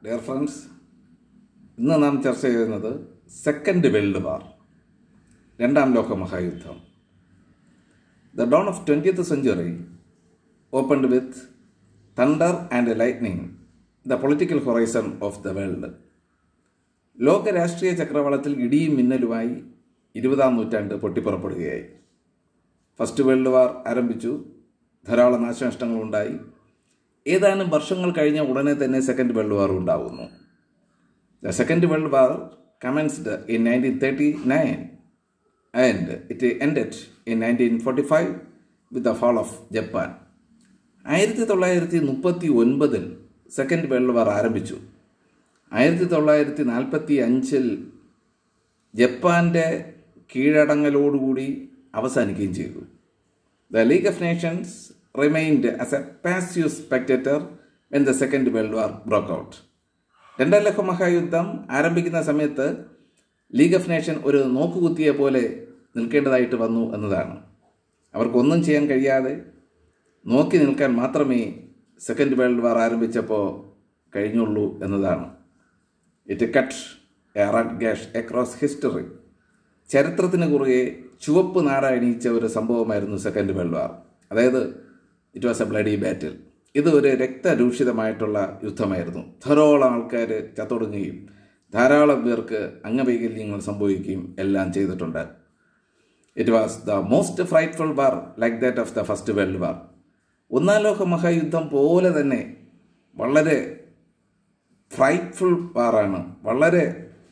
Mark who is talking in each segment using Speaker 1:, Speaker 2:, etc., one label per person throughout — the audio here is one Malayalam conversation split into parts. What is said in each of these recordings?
Speaker 1: ഡിയർ ഫ്രണ്ട്സ് ഇന്ന് നാം ചർച്ച ചെയ്യുന്നത് സെക്കൻഡ് വേൾഡ് വാർ രണ്ടാം ലോക മഹായുദ്ധം the dawn of twentieth century opened with thunder and lightning the political horizon of the world ലോക രാഷ്ട്രീയ ചക്രവാളത്തിൽ ഇടിയും മിന്നലുമായി ഇരുപതാം നൂറ്റാണ്ട് പൊട്ടിപ്പുറപ്പെടുകയായി ഫസ്റ്റ് വേൾഡ് വാർ ആരംഭിച്ചു ധാരാളം നാശനഷ്ടങ്ങളുണ്ടായി ഏതാനും വർഷങ്ങൾ കഴിഞ്ഞ ഉടനെ തന്നെ സെക്കൻഡ് വേൾഡ് വാർ ഉണ്ടാകുന്നു the second world war commenced in nineteen thirty nine and it ended in nineteen forty five with the fall of Japan ആയിരത്തി തൊള്ളായിരത്തി മുപ്പത്തി ഒൻപതിൽ സെക്കൻഡ് വേൾഡ് വാർ ആരംഭിച്ചു ആയിരത്തി തൊള്ളായിരത്തി നാൽപ്പത്തി അഞ്ചിൽ ജപ്പാൻ്റെ കീഴടങ്ങലോടുകൂടി അവസാനിക്കുകയും ചെയ്തു the league of Nations remained as a passive spectator when the second world war broke out രണ്ടാം ലോക മഹായുദ്ധം ആരംഭിക്കുന്ന സമയത്ത് ലീഗ് ഓഫ് നേഷൻ ഒരു നോക്കുകുത്തിയെ പോലെ നിൽക്കേണ്ടതായിട്ട് വന്നു എന്നതാണ് അവർക്കൊന്നും ചെയ്യാൻ കഴിയാതെ നോക്കി നിൽക്കാൻ മാത്രമേ സെക്കൻഡ് വേൾഡ് വാർ ആരംഭിച്ചപ്പോൾ കഴിഞ്ഞുള്ളൂ എന്നതാണ് it cut a red gash across history ചരിത്രത്തിന് കുറുകെ ചുവപ്പ് നാട എണീച്ച ഒരു സംഭവമായിരുന്നു സെക്കൻഡ് വേൾഡ് വാർ അതായത് it was a bloody battle ഇത് ഒരു രക്തരൂഷിതമായിട്ടുള്ള യുദ്ധമായിരുന്നു ധാരാളം ആൾക്കാർ ചത്തൊടുങ്ങുകയും ധാരാളം പേർക്ക് അംഗവൈകല്യങ്ങൾ സംഭവിക്കുകയും എല്ലാം ചെയ്തിട്ടുണ്ട് it was the most frightful war like that of the first world war ഒന്നാം ലോക മഹായുദ്ധം പോലെ തന്നെ വളരെ ഫ്രൈറ്റ്ഫുൾ വാറാണ് വളരെ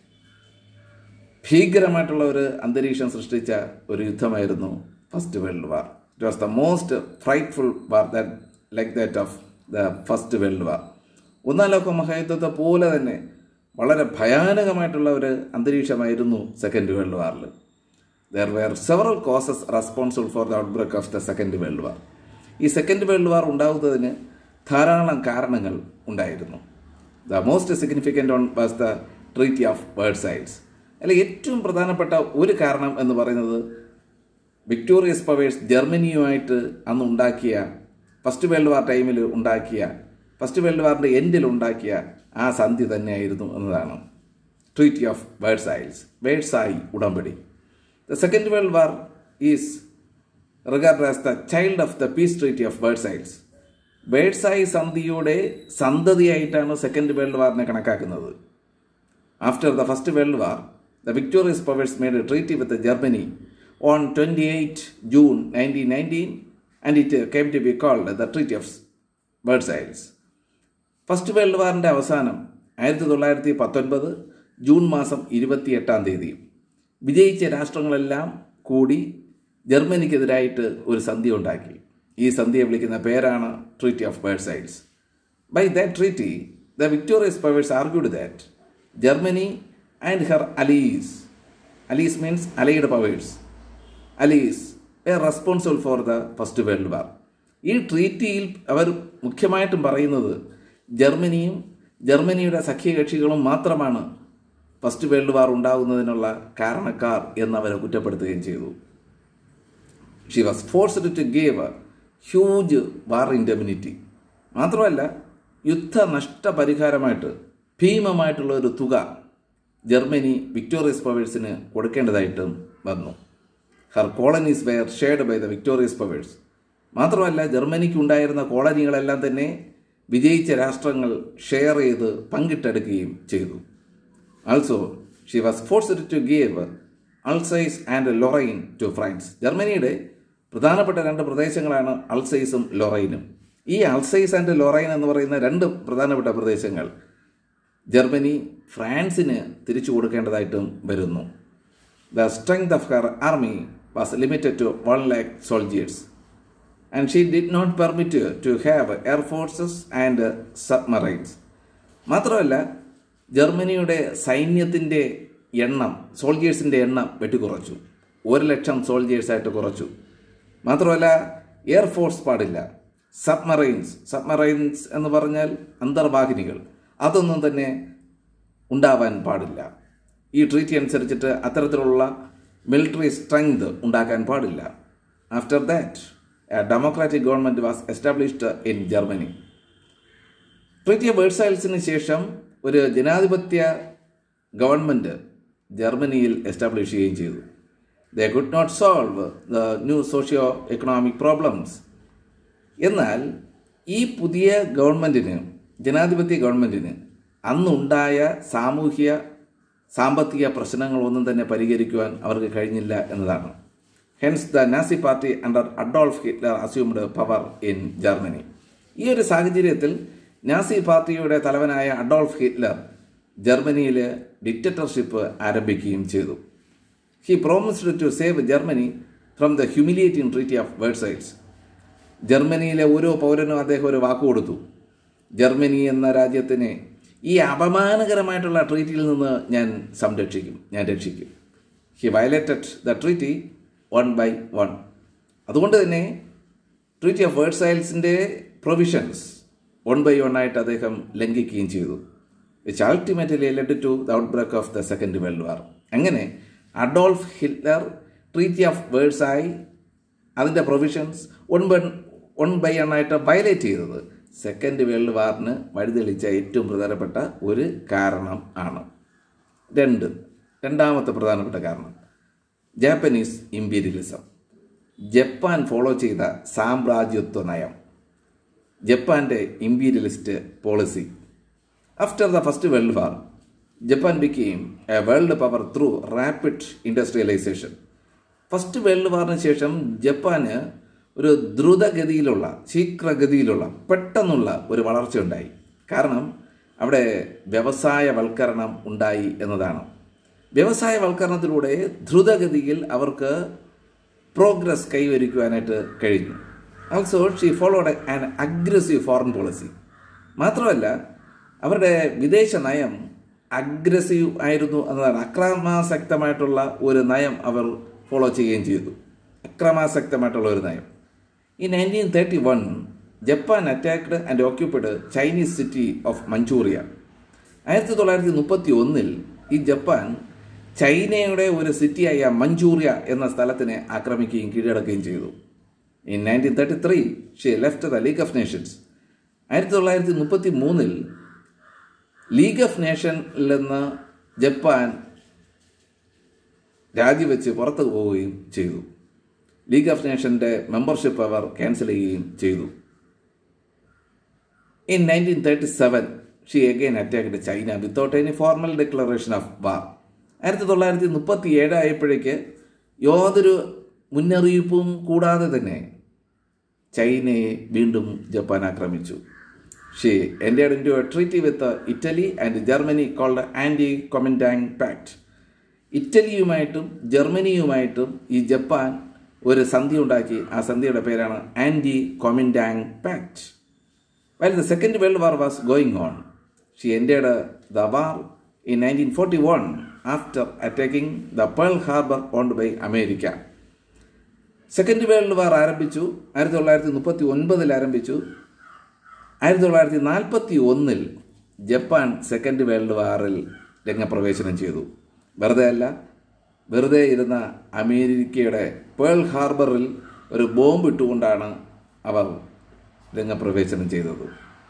Speaker 1: ഭീകരമായിട്ടുള്ള ഒരു അന്തരീക്ഷം സൃഷ്ടിച്ച ഒരു യുദ്ധമായിരുന്നു first world war it was the most frightful war that like that of the first world war ഒന്നാം ലോക മഹായുദ്ധത്തെ പോലെ തന്നെ വളരെ ഭയാനകമായിട്ടുള്ള ഒരു അന്തരീക്ഷമായിരുന്നു സെക്കൻഡ് വേൾഡ് വാറിൽ there were several causes responsible for the outbreak of the second world war ഈ സെക്കൻഡ് വേൾഡ് വാർ ഉണ്ടാകുന്നതിന് ധാരാളം കാരണങ്ങൾ ഉണ്ടായിരുന്നു the most significant one was the treaty of Versailles അല്ലെ ഏറ്റവും പ്രധാനപ്പെട്ട ഒരു കാരണം എന്ന് പറയുന്നത് വിക്ടോറിയസ് പവേഴ്സ് ജർമ്മനിയുമായിട്ട് അന്ന് ഉണ്ടാക്കിയ ഫസ്റ്റ് വേൾഡ് വാർ ടൈമിൽ ഉണ്ടാക്കിയ ഫസ്റ്റ് വേൾഡ് വാറിൻ്റെ എൻഡിൽ ഉണ്ടാക്കിയ ആ സന്ധി തന്നെയായിരുന്നു എന്നതാണ് ട്രീറ്റി ഓഫ് വേഴ്സൈൽസ് വേഴ്സായി ഉടമ്പടി the second world war is regard as the child of the peace treaty of Versailles Versailles സന്ധിയുടെ സന്തതിയായിട്ടാണ് സെക്കൻഡ് വേൾഡ് വാറിനെ കണക്കാക്കുന്നത് after the first world war the victorious powers made a treaty with Germany on twenty eight June nineteen nineteen and it came to be called the treaty of Versailles first world വാറിൻ്റെ അവസാനം ആയിരത്തി തൊള്ളായിരത്തി പത്തൊൻപത് ജൂൺ മാസം ഇരുപത്തിയെട്ടാം തീയതി വിജയിച്ച രാഷ്ട്രങ്ങളെല്ലാം കൂടി ജർമ്മനിക്കെതിരായിട്ട് ഒരു സന്ധി ഉണ്ടാക്കി ഈ സന്ധിയെ വിളിക്കുന്ന പേരാണ് treaty of Versailles by that treaty the victorious powers argued that Germany and her allies allies means allied powers allies a responsible for the first world war ഈ ട്രീറ്റിയിൽ അവർ മുഖ്യമായിട്ടും പറയുന്നത് ജർമ്മനിയും ജർമ്മനിയുടെ സഖ്യകക്ഷികളും മാത്രമാണ് ഫസ്റ്റ് വേൾഡ് വാർ ഉണ്ടാകുന്നതിനുള്ള കാരണക്കാർ എന്നവരെ കുറ്റപ്പെടുത്തുകയും ചെയ്തു she was forced to gave huge war indemnity മാത്രമല്ല യുദ്ധ നഷ്ടപരിഹാരമായിട്ട് ഭീമമായിട്ടുള്ള ഒരു തുക ജർമ്മനി വിക്ടോറിയസ് പവേഴ്സിന് കൊടുക്കേണ്ടതായിട്ടും വന്നു her colonies were shared by the victorious powers മാത്രമല്ല ജർമ്മനിക്ക് ഉണ്ടായിരുന്ന കോളനികളെല്ലാം തന്നെ വിജയിച്ച രാഷ്ട്രങ്ങൾ ഷെയർ ചെയ്ത് പങ്കിട്ടെടുക്കുകയും ചെയ്തു also she was forced to give Alsace and Lorraine to France ജർമ്മനിയുടെ പ്രധാനപ്പെട്ട രണ്ട് പ്രദേശങ്ങളാണ് അൾസൈസും ലൊറൈനും ഈ അൾസൈസ് ആൻഡ് ലൊറൈൻ എന്ന് പറയുന്ന രണ്ട് പ്രധാനപ്പെട്ട പ്രദേശങ്ങൾ ജർമ്മനി ഫ്രാൻസിന് തിരിച്ചു കൊടുക്കേണ്ടതായിട്ടും വരുന്നു the strength of her army was limited to one lakh soldiers and she did not permit to have air forces and submarines മാത്രമല്ല ജർമ്മനിയുടെ സൈന്യത്തിൻ്റെ എണ്ണം സോൾജിയേഴ്സിൻ്റെ എണ്ണം വെട്ടിക്കുറച്ചു ഒരു ലക്ഷം സോൾജിയേഴ്സായിട്ട് കുറച്ചു മാത്രമല്ല എയർഫോഴ്സ് പാടില്ല സബ്മറൈൻസ് സബ്മറൈൻസ് എന്ന് പറഞ്ഞാൽ അന്തർവാഹിനികൾ അതൊന്നും തന്നെ ഉണ്ടാവാൻ പാടില്ല ഈ ട്രീറ്റി അനുസരിച്ചിട്ട് അത്തരത്തിലുള്ള മിലിറ്ററി സ്ട്രെങ്ത് ഉണ്ടാക്കാൻ പാടില്ല after that a democratic government was established in Germany treaty of വേഴ്സൈൽസിന് ശേഷം ഒരു ജനാധിപത്യ ഗവൺമെൻറ് ജർമ്മനിയിൽ എസ്റ്റാബ്ലിഷ് ചെയ്യുകയും ചെയ്തു they could not solve the new socio economic problems എന്നാൽ ഈ പുതിയ ഗവൺമെൻറ്റിന് ജനാധിപത്യ ഗവൺമെൻറ്റിന് അന്നുണ്ടായ സാമൂഹ്യ സാമ്പത്തിക പ്രശ്നങ്ങളൊന്നും തന്നെ പരിഹരിക്കുവാൻ അവർക്ക് കഴിഞ്ഞില്ല എന്നതാണ് hence the Nazi party under Adolf Hitler assumed power in Germany ഈ ഒരു സാഹചര്യത്തിൽ നാസി പാർട്ടിയുടെ തലവനായ അഡോൾഫ് ഹിറ്റ്ലർ ജർമ്മനിയിൽ ഡിക്റ്ററ്റർഷിപ്പ് ആരംഭിക്കുകയും ചെയ്തു he promised to save Germany from the humiliating treaty of Versailles ജർമ്മനിയിലെ ഓരോ പൗരനും അദ്ദേഹം ഒരു വാക്ക് കൊടുത്തു ജർമ്മനി എന്ന രാജ്യത്തിനെ ഈ അപമാനകരമായിട്ടുള്ള ട്രീറ്റിയിൽ നിന്ന് ഞാൻ സംരക്ഷിക്കും ഞാൻ രക്ഷിക്കും he violated the treaty one by one അതുകൊണ്ട് തന്നെ ട്രീറ്റി ഓഫ് വേഴ്സൈൽസിൻ്റെ പ്രൊവിഷൻസ് വൺ ബൈ വൺ ആയിട്ട് അദ്ദേഹം ലംഘിക്കുകയും ചെയ്തു which ultimately led to the outbreak of the second world war അങ്ങനെ Adolf Hitler treaty of Versailles അതിൻ്റെ provisions one by one by one ആയിട്ട് വയലേറ്റ് ചെയ്തത് സെക്കൻഡ് വേൾഡ് വാറിന് വഴിതെളിച്ച ഏറ്റവും പ്രധാനപ്പെട്ട ഒരു കാരണം ആണ് രണ്ട് രണ്ടാമത്തെ പ്രധാനപ്പെട്ട കാരണം ജാപ്പനീസ് ഇമ്പീരിയലിസം ജപ്പാൻ ഫോളോ ചെയ്ത സാമ്രാജ്യത്വ നയം ജപ്പാന്റെ imperialist policy after the first world war Japan became a world power through rapid industrialisation first world വാറിന് ശേഷം ജപ്പാന് ഒരു ദ്രുതഗതിയിലുള്ള ശീഘ്രഗതിയിലുള്ള പെട്ടെന്നുള്ള ഒരു വളർച്ച ഉണ്ടായി കാരണം അവിടെ വ്യവസായവൽക്കരണം ഉണ്ടായി എന്നതാണ് വ്യവസായവൽക്കരണത്തിലൂടെ ദ്രുതഗതിയിൽ അവർക്ക് പ്രോഗ്രസ് കൈവരിക്കുവാനായിട്ട് കഴിഞ്ഞു also she followed an aggressive foreign policy മാത്രമല്ല അവരുടെ വിദേശ നയം അഗ്രസീവ് ആയിരുന്നു എന്നതാണ് അക്രമാസക്തമായിട്ടുള്ള ഒരു നയം അവർ ഫോളോ ചെയ്യുകയും ചെയ്തു അക്രമാസക്തമായിട്ടുള്ള ഒരു നയം ഈ nineteen thirty one Japan attacked and occupied Chinese city of Manchuria ആയിരത്തി തൊള്ളായിരത്തി മുപ്പത്തി ഒന്നിൽ ഈ ജപ്പാൻ ചൈനയുടെ ഒരു സിറ്റിയായ മഞ്ചൂറിയ എന്ന സ്ഥലത്തിനെ ആക്രമിക്കുകയും കീഴടക്കുകയും ചെയ്തു in nineteen thirty three she left the league of Nations ആയിരത്തി തൊള്ളായിരത്തി മുപ്പത്തി മൂന്നിൽ ലീഗ് ഓഫ് നേഷനിൽ നിന്ന് ജപ്പാൻ രാജിവെച്ച് പുറത്തു പോവുകയും ചെയ്തു ലീഗ് ഓഫ് നേഷൻ്റെ മെമ്പർഷിപ്പ് അവർ ക്യാൻസൽ ചെയ്യുകയും ചെയ്തു in nineteen thirty seven she again attacked China without any formal declaration of war ആയിരത്തി തൊള്ളായിരത്തി മുപ്പത്തി ഏഴ് ആയപ്പോഴേക്ക് യാതൊരു മുന്നറിയിപ്പും കൂടാതെ തന്നെ ചൈനയെ വീണ്ടും ജപ്പാൻ ആക്രമിച്ചു she entered into a treaty with Italy and Germany called anti Comintern pact ഇറ്റലിയുമായിട്ടും ജർമ്മനിയുമായിട്ടും ഈ ജപ്പാൻ ഒരു സന്ധി ഉണ്ടാക്കി ആ സന്ധിയുടെ പേരാണ് anti Comintern pact while the second world war was going on she entered the war in nineteen forty one after attacking the Pearl harbour owned by America second world war ആരംഭിച്ചു ആയിരത്തി തൊള്ളായിരത്തി മുപ്പത്തി ഒൻപതിൽ ആരംഭിച്ചു ആയിരത്തി തൊള്ളായിരത്തി നാൽപ്പത്തി ഒന്നിൽ ജപ്പാൻ സെക്കൻഡ് വേൾഡ് വാറിൽ രംഗപ്രവേശനം ചെയ്തു വെറുതെ അല്ല വെറുതെ ഇരുന്ന അമേരിക്കയുടെ പേൾ ഹാർബറിൽ ഒരു ബോംബ് ഇട്ടുകൊണ്ടാണ് അവർ രംഗപ്രവേശനം ചെയ്തത്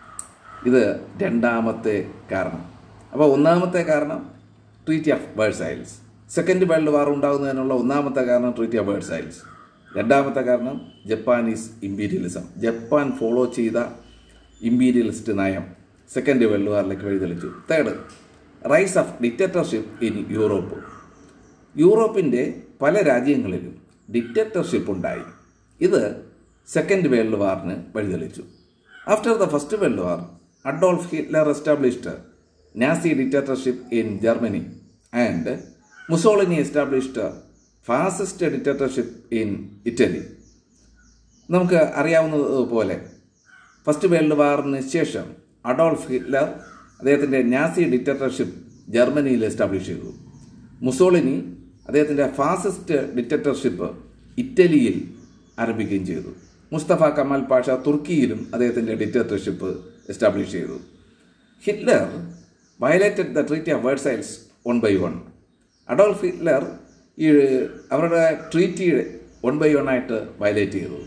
Speaker 1: ഇത് രണ്ടാമത്തെ കാരണം അപ്പോൾ ഒന്നാമത്തെ കാരണം treaty of Versailles second world war ഉണ്ടാകുന്നതിനുള്ള ഒന്നാമത്തെ കാരണം ട്രീറ്റി ഓഫ് വേഴ്സൈൽസ് രണ്ടാമത്തെ കാരണം ജപ്പാനീസ് ഇമ്പീരിയലിസം ജപ്പാൻ ഫോളോ ചെയ്ത ഇമ്പീരിയലിസ്റ്റ് നയം സെക്കൻഡ് വേൾഡ് വാറിലേക്ക് വഴിതെളിച്ചു third rise of dictatorship in Europe യൂറോപ്പിൻ്റെ പല രാജ്യങ്ങളിലും ഡിക്റ്ററ്റർഷിപ്പ് ഉണ്ടായി ഇത് സെക്കൻഡ് വേൾഡ് വാറിന് വഴിതെളിച്ചു after the first world war Adolf Hitler established Nazi dictatorship in Germany and Mussolini established fascist dictatorship in Italy നമുക്ക് അറിയാവുന്നതുപോലെ ഫസ്റ്റ് വേൾഡ് വാറിന് ശേഷം അഡോൾഫ് ഹിറ്റ്ലർ അദ്ദേഹത്തിൻ്റെ നാസി ഡിക്റ്ററ്റർഷിപ്പ് ജർമ്മനിയിൽ എസ്റ്റാബ്ലിഷ് ചെയ്തു മുസോളിനി അദ്ദേഹത്തിൻ്റെ ഫാസിസ്റ്റ് ഡിക്റ്ററ്റർഷിപ്പ് ഇറ്റലിയിൽ ആരംഭിക്കുകയും ചെയ്തു മുസ്തഫ കമാൽ പാഷ തുർക്കിയിലും അദ്ദേഹത്തിൻ്റെ ഡിക്റ്ററ്റർഷിപ്പ് എസ്റ്റാബ്ലിഷ് ചെയ്തു Hitler violated the treaty of Versailles one by one Adolf Hitler ഈ അവരുടെ ട്രീറ്റി വൺ ബൈ വൺ ആയിട്ട് വയലേറ്റ് ചെയ്തു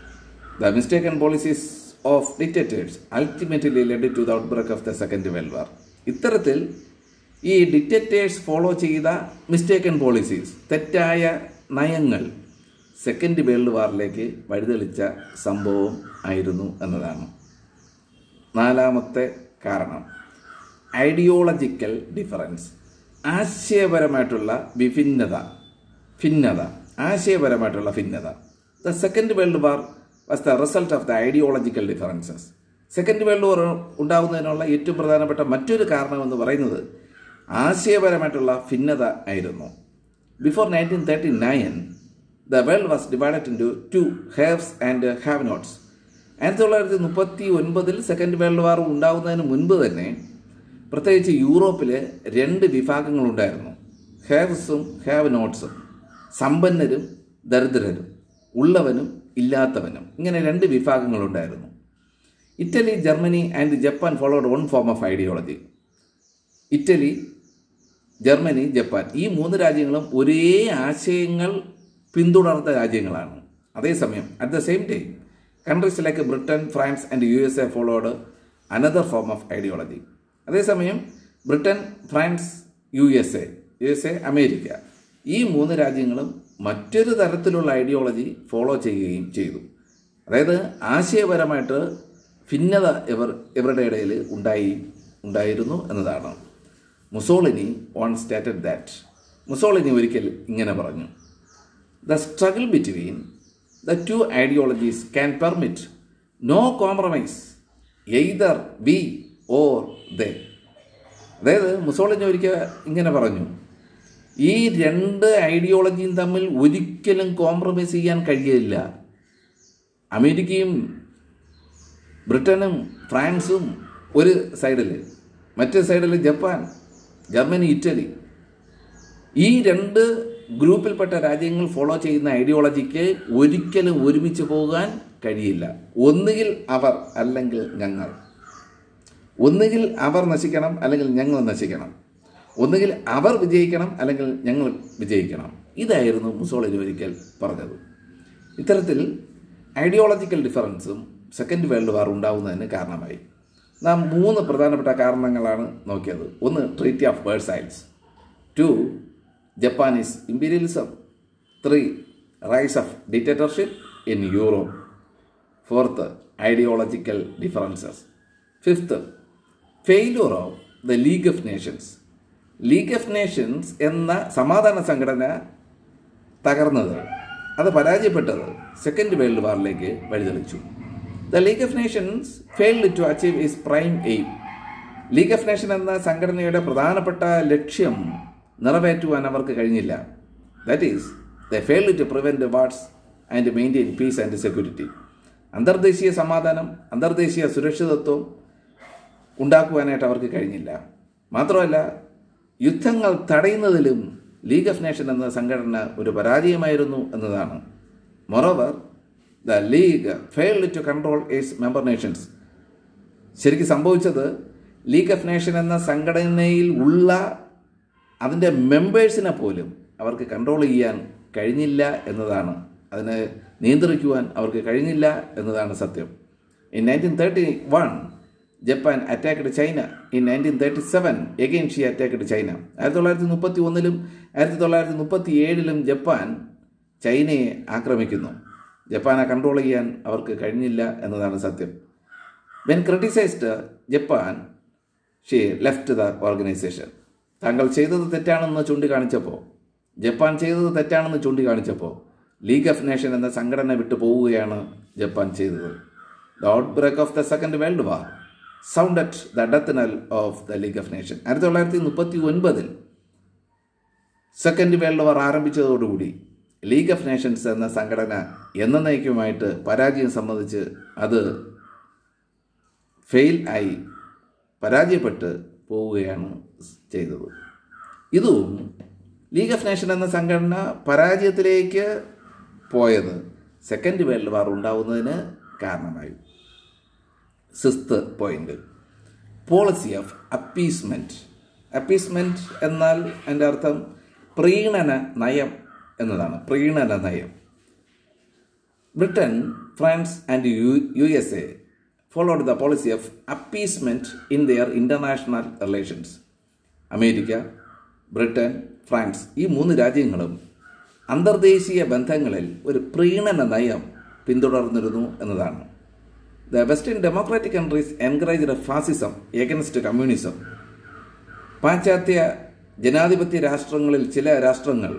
Speaker 1: the mistaken policies of dictators ultimately led to the outbreak of the second world war ഇത്തരത്തിൽ ഈ ഡിക്റ്റേറ്റേഴ്സ് ഫോളോ ചെയ്ത മിസ്റ്റേക്കൺ പോളിസീസ് തെറ്റായ നയങ്ങൾ സെക്കൻഡ് വേൾഡ് വാറിലേക്ക് വഴിതെളിച്ച സംഭവം ആയിരുന്നു എന്നതാണ് നാലാമത്തെ കാരണം ഐഡിയോളജിക്കൽ ഡിഫറൻസ് ആശയപരമായിട്ടുള്ള വിഭിന്നത ഭിന്നത ആശയപരമായിട്ടുള്ള ഭിന്നത the second world war was the result of the ideological differences second world war ഉണ്ടാകുന്നതിനുള്ള ഏറ്റവും പ്രധാനപ്പെട്ട മറ്റൊരു കാരണമെന്ന് പറയുന്നത് ആശയപരമായിട്ടുള്ള ഭിന്നത ആയിരുന്നു before nineteen thirty nine the world was divided into two haves and have nots ആയിരത്തി തൊള്ളായിരത്തി മുപ്പത്തി ഒൻപതിൽ സെക്കൻഡ് വേൾഡ് വാർ ഉണ്ടാകുന്നതിന് മുൻപ് തന്നെ പ്രത്യേകിച്ച് യൂറോപ്പിൽ രണ്ട് വിഭാഗങ്ങളുണ്ടായിരുന്നു ഹാവ്സും ഹാവ് നോട്ട്സും സമ്പന്നരും ദരിദ്രരും ഉള്ളവനും ഇല്ലാത്തവനും ഇങ്ങനെ രണ്ട് വിഭാഗങ്ങളുണ്ടായിരുന്നു Italy Germany and Japan followed one form of ideology Italy Germany Japan ഈ മൂന്ന് രാജ്യങ്ങളും ഒരേ ആശയങ്ങൾ പിന്തുടർന്ന രാജ്യങ്ങളാണ് അതേസമയം at the same time countries like Britain France and U S A followed another form of ideology അതേസമയം Britain France U S A U S A America ഈ മൂന്ന് രാജ്യങ്ങളും മറ്റൊരു തരത്തിലുള്ള ഐഡിയോളജി ഫോളോ ചെയ്യുകയും ചെയ്തു അതായത് ആശയപരമായിട്ട് ഭിന്നത ഇവർ ഇവരുടെ ഇടയിൽ ഉണ്ടായി ഉണ്ടായിരുന്നു എന്നതാണ് Mussolini once stated that Mussolini ഒരിക്കൽ ഇങ്ങനെ പറഞ്ഞു the struggle between the two ideologies can permit no compromise either we or they അതായത് മുസോളിനി ഒരിക്കൽ ഇങ്ങനെ പറഞ്ഞു ഈ രണ്ട് ഐഡിയോളജിയും തമ്മിൽ ഒരിക്കലും കോംപ്രമൈസ് ചെയ്യാൻ കഴിയില്ല അമേരിക്കയും ബ്രിട്ടനും ഫ്രാൻസും ഒരു സൈഡിൽ മറ്റേ സൈഡിൽ ജപ്പാൻ ജർമ്മനി ഇറ്റലി ഈ രണ്ട് ഗ്രൂപ്പിൽപ്പെട്ട രാജ്യങ്ങൾ ഫോളോ ചെയ്യുന്ന ഐഡിയോളജിക്ക് ഒരിക്കലും ഒരുമിച്ച് പോകാൻ കഴിയില്ല ഒന്നുകിൽ അവർ അല്ലെങ്കിൽ ഞങ്ങൾ ഒന്നുകിൽ അവർ നശിക്കണം അല്ലെങ്കിൽ ഞങ്ങൾ നശിക്കണം ഒന്നുകിൽ അവർ വിജയിക്കണം അല്ലെങ്കിൽ ഞങ്ങൾ വിജയിക്കണം ഇതായിരുന്നു മുസോളിനി ഒരിക്കൽ പറഞ്ഞത് ഇത്തരത്തിൽ ഐഡിയോളജിക്കൽ ഡിഫറൻസും സെക്കൻഡ് വേൾഡ് വാർ ഉണ്ടാവുന്നതിന് കാരണമായി നാം മൂന്ന് പ്രധാനപ്പെട്ട കാരണങ്ങളാണ് നോക്കിയത് ഒന്ന് treaty of Versailles two Japanese imperialism three rise of dictatorship in Europe fourth ideological differences fifth failure of the league of nations league of nations എന്ന സമാധാന സംഘടന തകർന്നത് അത് പരാജയപ്പെട്ടത് സെക്കൻഡ് വേൾഡ് വാറിലേക്ക് വഴിതെളിച്ചു the league of nations failed to achieve is prime aim league of nation എന്ന സംഘടനയുടെ പ്രധാനപ്പെട്ട ലക്ഷ്യം നിറവേറ്റുവാൻ അവർക്ക് കഴിഞ്ഞില്ല that is the failed to prevent wars and maintain peace and security അന്തർദേശീയ സമാധാനം അന്തർദേശീയ സുരക്ഷിതത്വം ഉണ്ടാക്കുവാനായിട്ട് അവർക്ക് കഴിഞ്ഞില്ല മാത്രമല്ല യുദ്ധങ്ങൾ തടയുന്നതിലും ലീഗ് ഓഫ് നേഷൻ എന്ന സംഘടന ഒരു പരാജയമായിരുന്നു എന്നതാണ് moreover the league failed to control its member nations ശരിക്കും സംഭവിച്ചത് ലീഗ് ഓഫ് നേഷൻ എന്ന സംഘടനയിൽ ഉള്ള അതിൻ്റെ മെമ്പേഴ്സിനെ പോലും അവർക്ക് കൺട്രോൾ ചെയ്യാൻ കഴിഞ്ഞില്ല എന്നതാണ് അതിനെ നിയന്ത്രിക്കുവാൻ അവർക്ക് കഴിഞ്ഞില്ല എന്നതാണ് സത്യം in nineteen thirty one Japan attacked China in nineteen thirty seven again she attacked China ആയിരത്തി തൊള്ളായിരത്തി മുപ്പത്തി ഒന്നിലും ആയിരത്തി തൊള്ളായിരത്തി മുപ്പത്തി ഏഴിലും ജപ്പാൻ ചൈനയെ ആക്രമിക്കുന്നു ജപ്പാനെ കൺട്രോൾ ചെയ്യാൻ അവർക്ക് കഴിഞ്ഞില്ല എന്നതാണ് സത്യം when criticised Japan she left the organisation താങ്കൾ ചെയ്തത് തെറ്റാണെന്ന് ചൂണ്ടിക്കാണിച്ചപ്പോൾ ജപ്പാൻ ചെയ്തത് തെറ്റാണെന്ന് ചൂണ്ടിക്കാണിച്ചപ്പോൾ ലീഗ് ഓഫ് നേഷൻ എന്ന സംഘടന വിട്ടു പോവുകയാണ് ജപ്പാൻ ചെയ്തത് the outbreak of the second world war sounded the death knell of the league of nation ആയിരത്തി തൊള്ളായിരത്തി മുപ്പത്തി ഒൻപതിൽ സെക്കൻഡ് വേൾഡ് വാർ ആരംഭിച്ചതോടുകൂടി ലീഗ് ഓഫ് നേഷൻസ് എന്ന സംഘടന എന്നേക്കുമായിട്ട് പരാജയം സംബന്ധിച്ച് അത് ഫെയിൽ ആയി പരാജയപ്പെട്ട് പോവുകയാണ് ചെയ്തത് ഇതും ലീഗ് ഓഫ് നേഷൻ എന്ന സംഘടന പരാജയത്തിലേക്ക് പോയത് സെക്കൻഡ് വേൾഡ് വാർ ഉണ്ടാവുന്നതിന് കാരണമായി sixth point policy of appeasement appeasement എന്നാൽ എൻ്റെ അർത്ഥം പ്രീണന നയം എന്നതാണ് പ്രീണന നയം Britain France and U U S A followed the policy of appeasement in their international relations America Britain France ഈ മൂന്ന് രാജ്യങ്ങളും അന്തർദേശീയ ബന്ധങ്ങളിൽ ഒരു പ്രീണന നയം പിന്തുടർന്നിരുന്നു എന്നതാണ് the western democratic countries encourage fascism against communism പാശ്ചാത്യ ജനാധിപത്യ രാഷ്ട്രങ്ങളിൽ ചില രാഷ്ട്രങ്ങൾ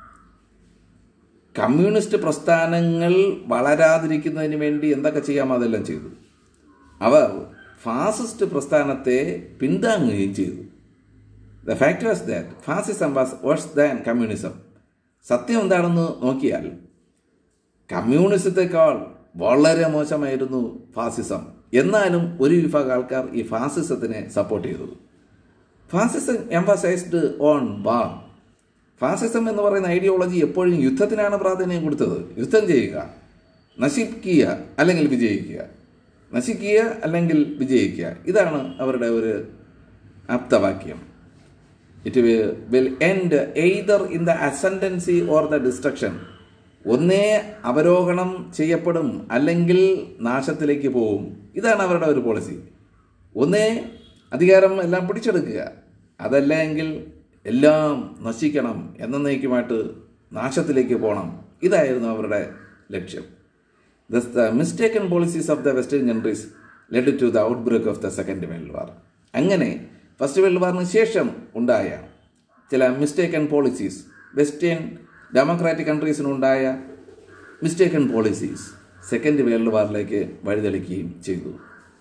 Speaker 1: കമ്മ്യൂണിസ്റ്റ് പ്രസ്ഥാനങ്ങൾ വളരാതിരിക്കുന്നതിന് വേണ്ടി എന്തൊക്കെ ചെയ്യാമോ അതെല്ലാം ചെയ്തു അവർ ഫാസിസ്റ്റ് പ്രസ്ഥാനത്തെ പിന്താങ്ങുകയും ചെയ്തു the fact was that fascism was worse than communism സത്യം എന്താണെന്ന് നോക്കിയാൽ കമ്മ്യൂണിസത്തെക്കാൾ വളരെ മോശമായിരുന്നു ഫാസിസം എന്നാലും ഒരു വിഭാഗം ആൾക്കാർ ഈ ഫാസിസത്തിനെ സപ്പോർട്ട് ചെയ്തു ഫാസിസം എംഫസൈസ്ഡ് ഓൺ വാർ ഫാസിസം എന്ന് പറയുന്ന ഐഡിയോളജി എപ്പോഴും യുദ്ധത്തിനാണ് പ്രാധാന്യം കൊടുത്തത് യുദ്ധം ചെയ്യുക നശിക്കുക അല്ലെങ്കിൽ വിജയിക്കുക നശിക്കുക അല്ലെങ്കിൽ വിജയിക്കുക ഇതാണ് അവരുടെ ഒരു ആപ്തവാക്യം it will end either in the ascendancy or the destruction ഒന്നേ അവരോഹണം ചെയ്യപ്പെടും അല്ലെങ്കിൽ നാശത്തിലേക്ക് പോവും ഇതാണ് അവരുടെ ഒരു പോളിസി ഒന്നേ അധികാരം എല്ലാം പിടിച്ചെടുക്കുക അതല്ല എങ്കിൽ എല്ലാം നശിക്കണം എന്നേക്കുമായിട്ട് നാശത്തിലേക്ക് പോകണം ഇതായിരുന്നു അവരുടെ ലക്ഷ്യം thus the mistaken policies of the western countries led to the outbreak of the second world war അങ്ങനെ ഫസ്റ്റ് വേൾഡ് വാറിന് ശേഷം ഉണ്ടായ ചില മിസ്റ്റേക്കൺ പോളിസീസ് വെസ്റ്റേൺ ഡെമോക്രാറ്റിക് കൺട്രീസിനുണ്ടായ മിസ്റ്റേക്കൺ പോളിസീസ് സെക്കൻഡ് വേൾഡ് വാറിലേക്ക് വഴിതെളിക്കുകയും ചെയ്തു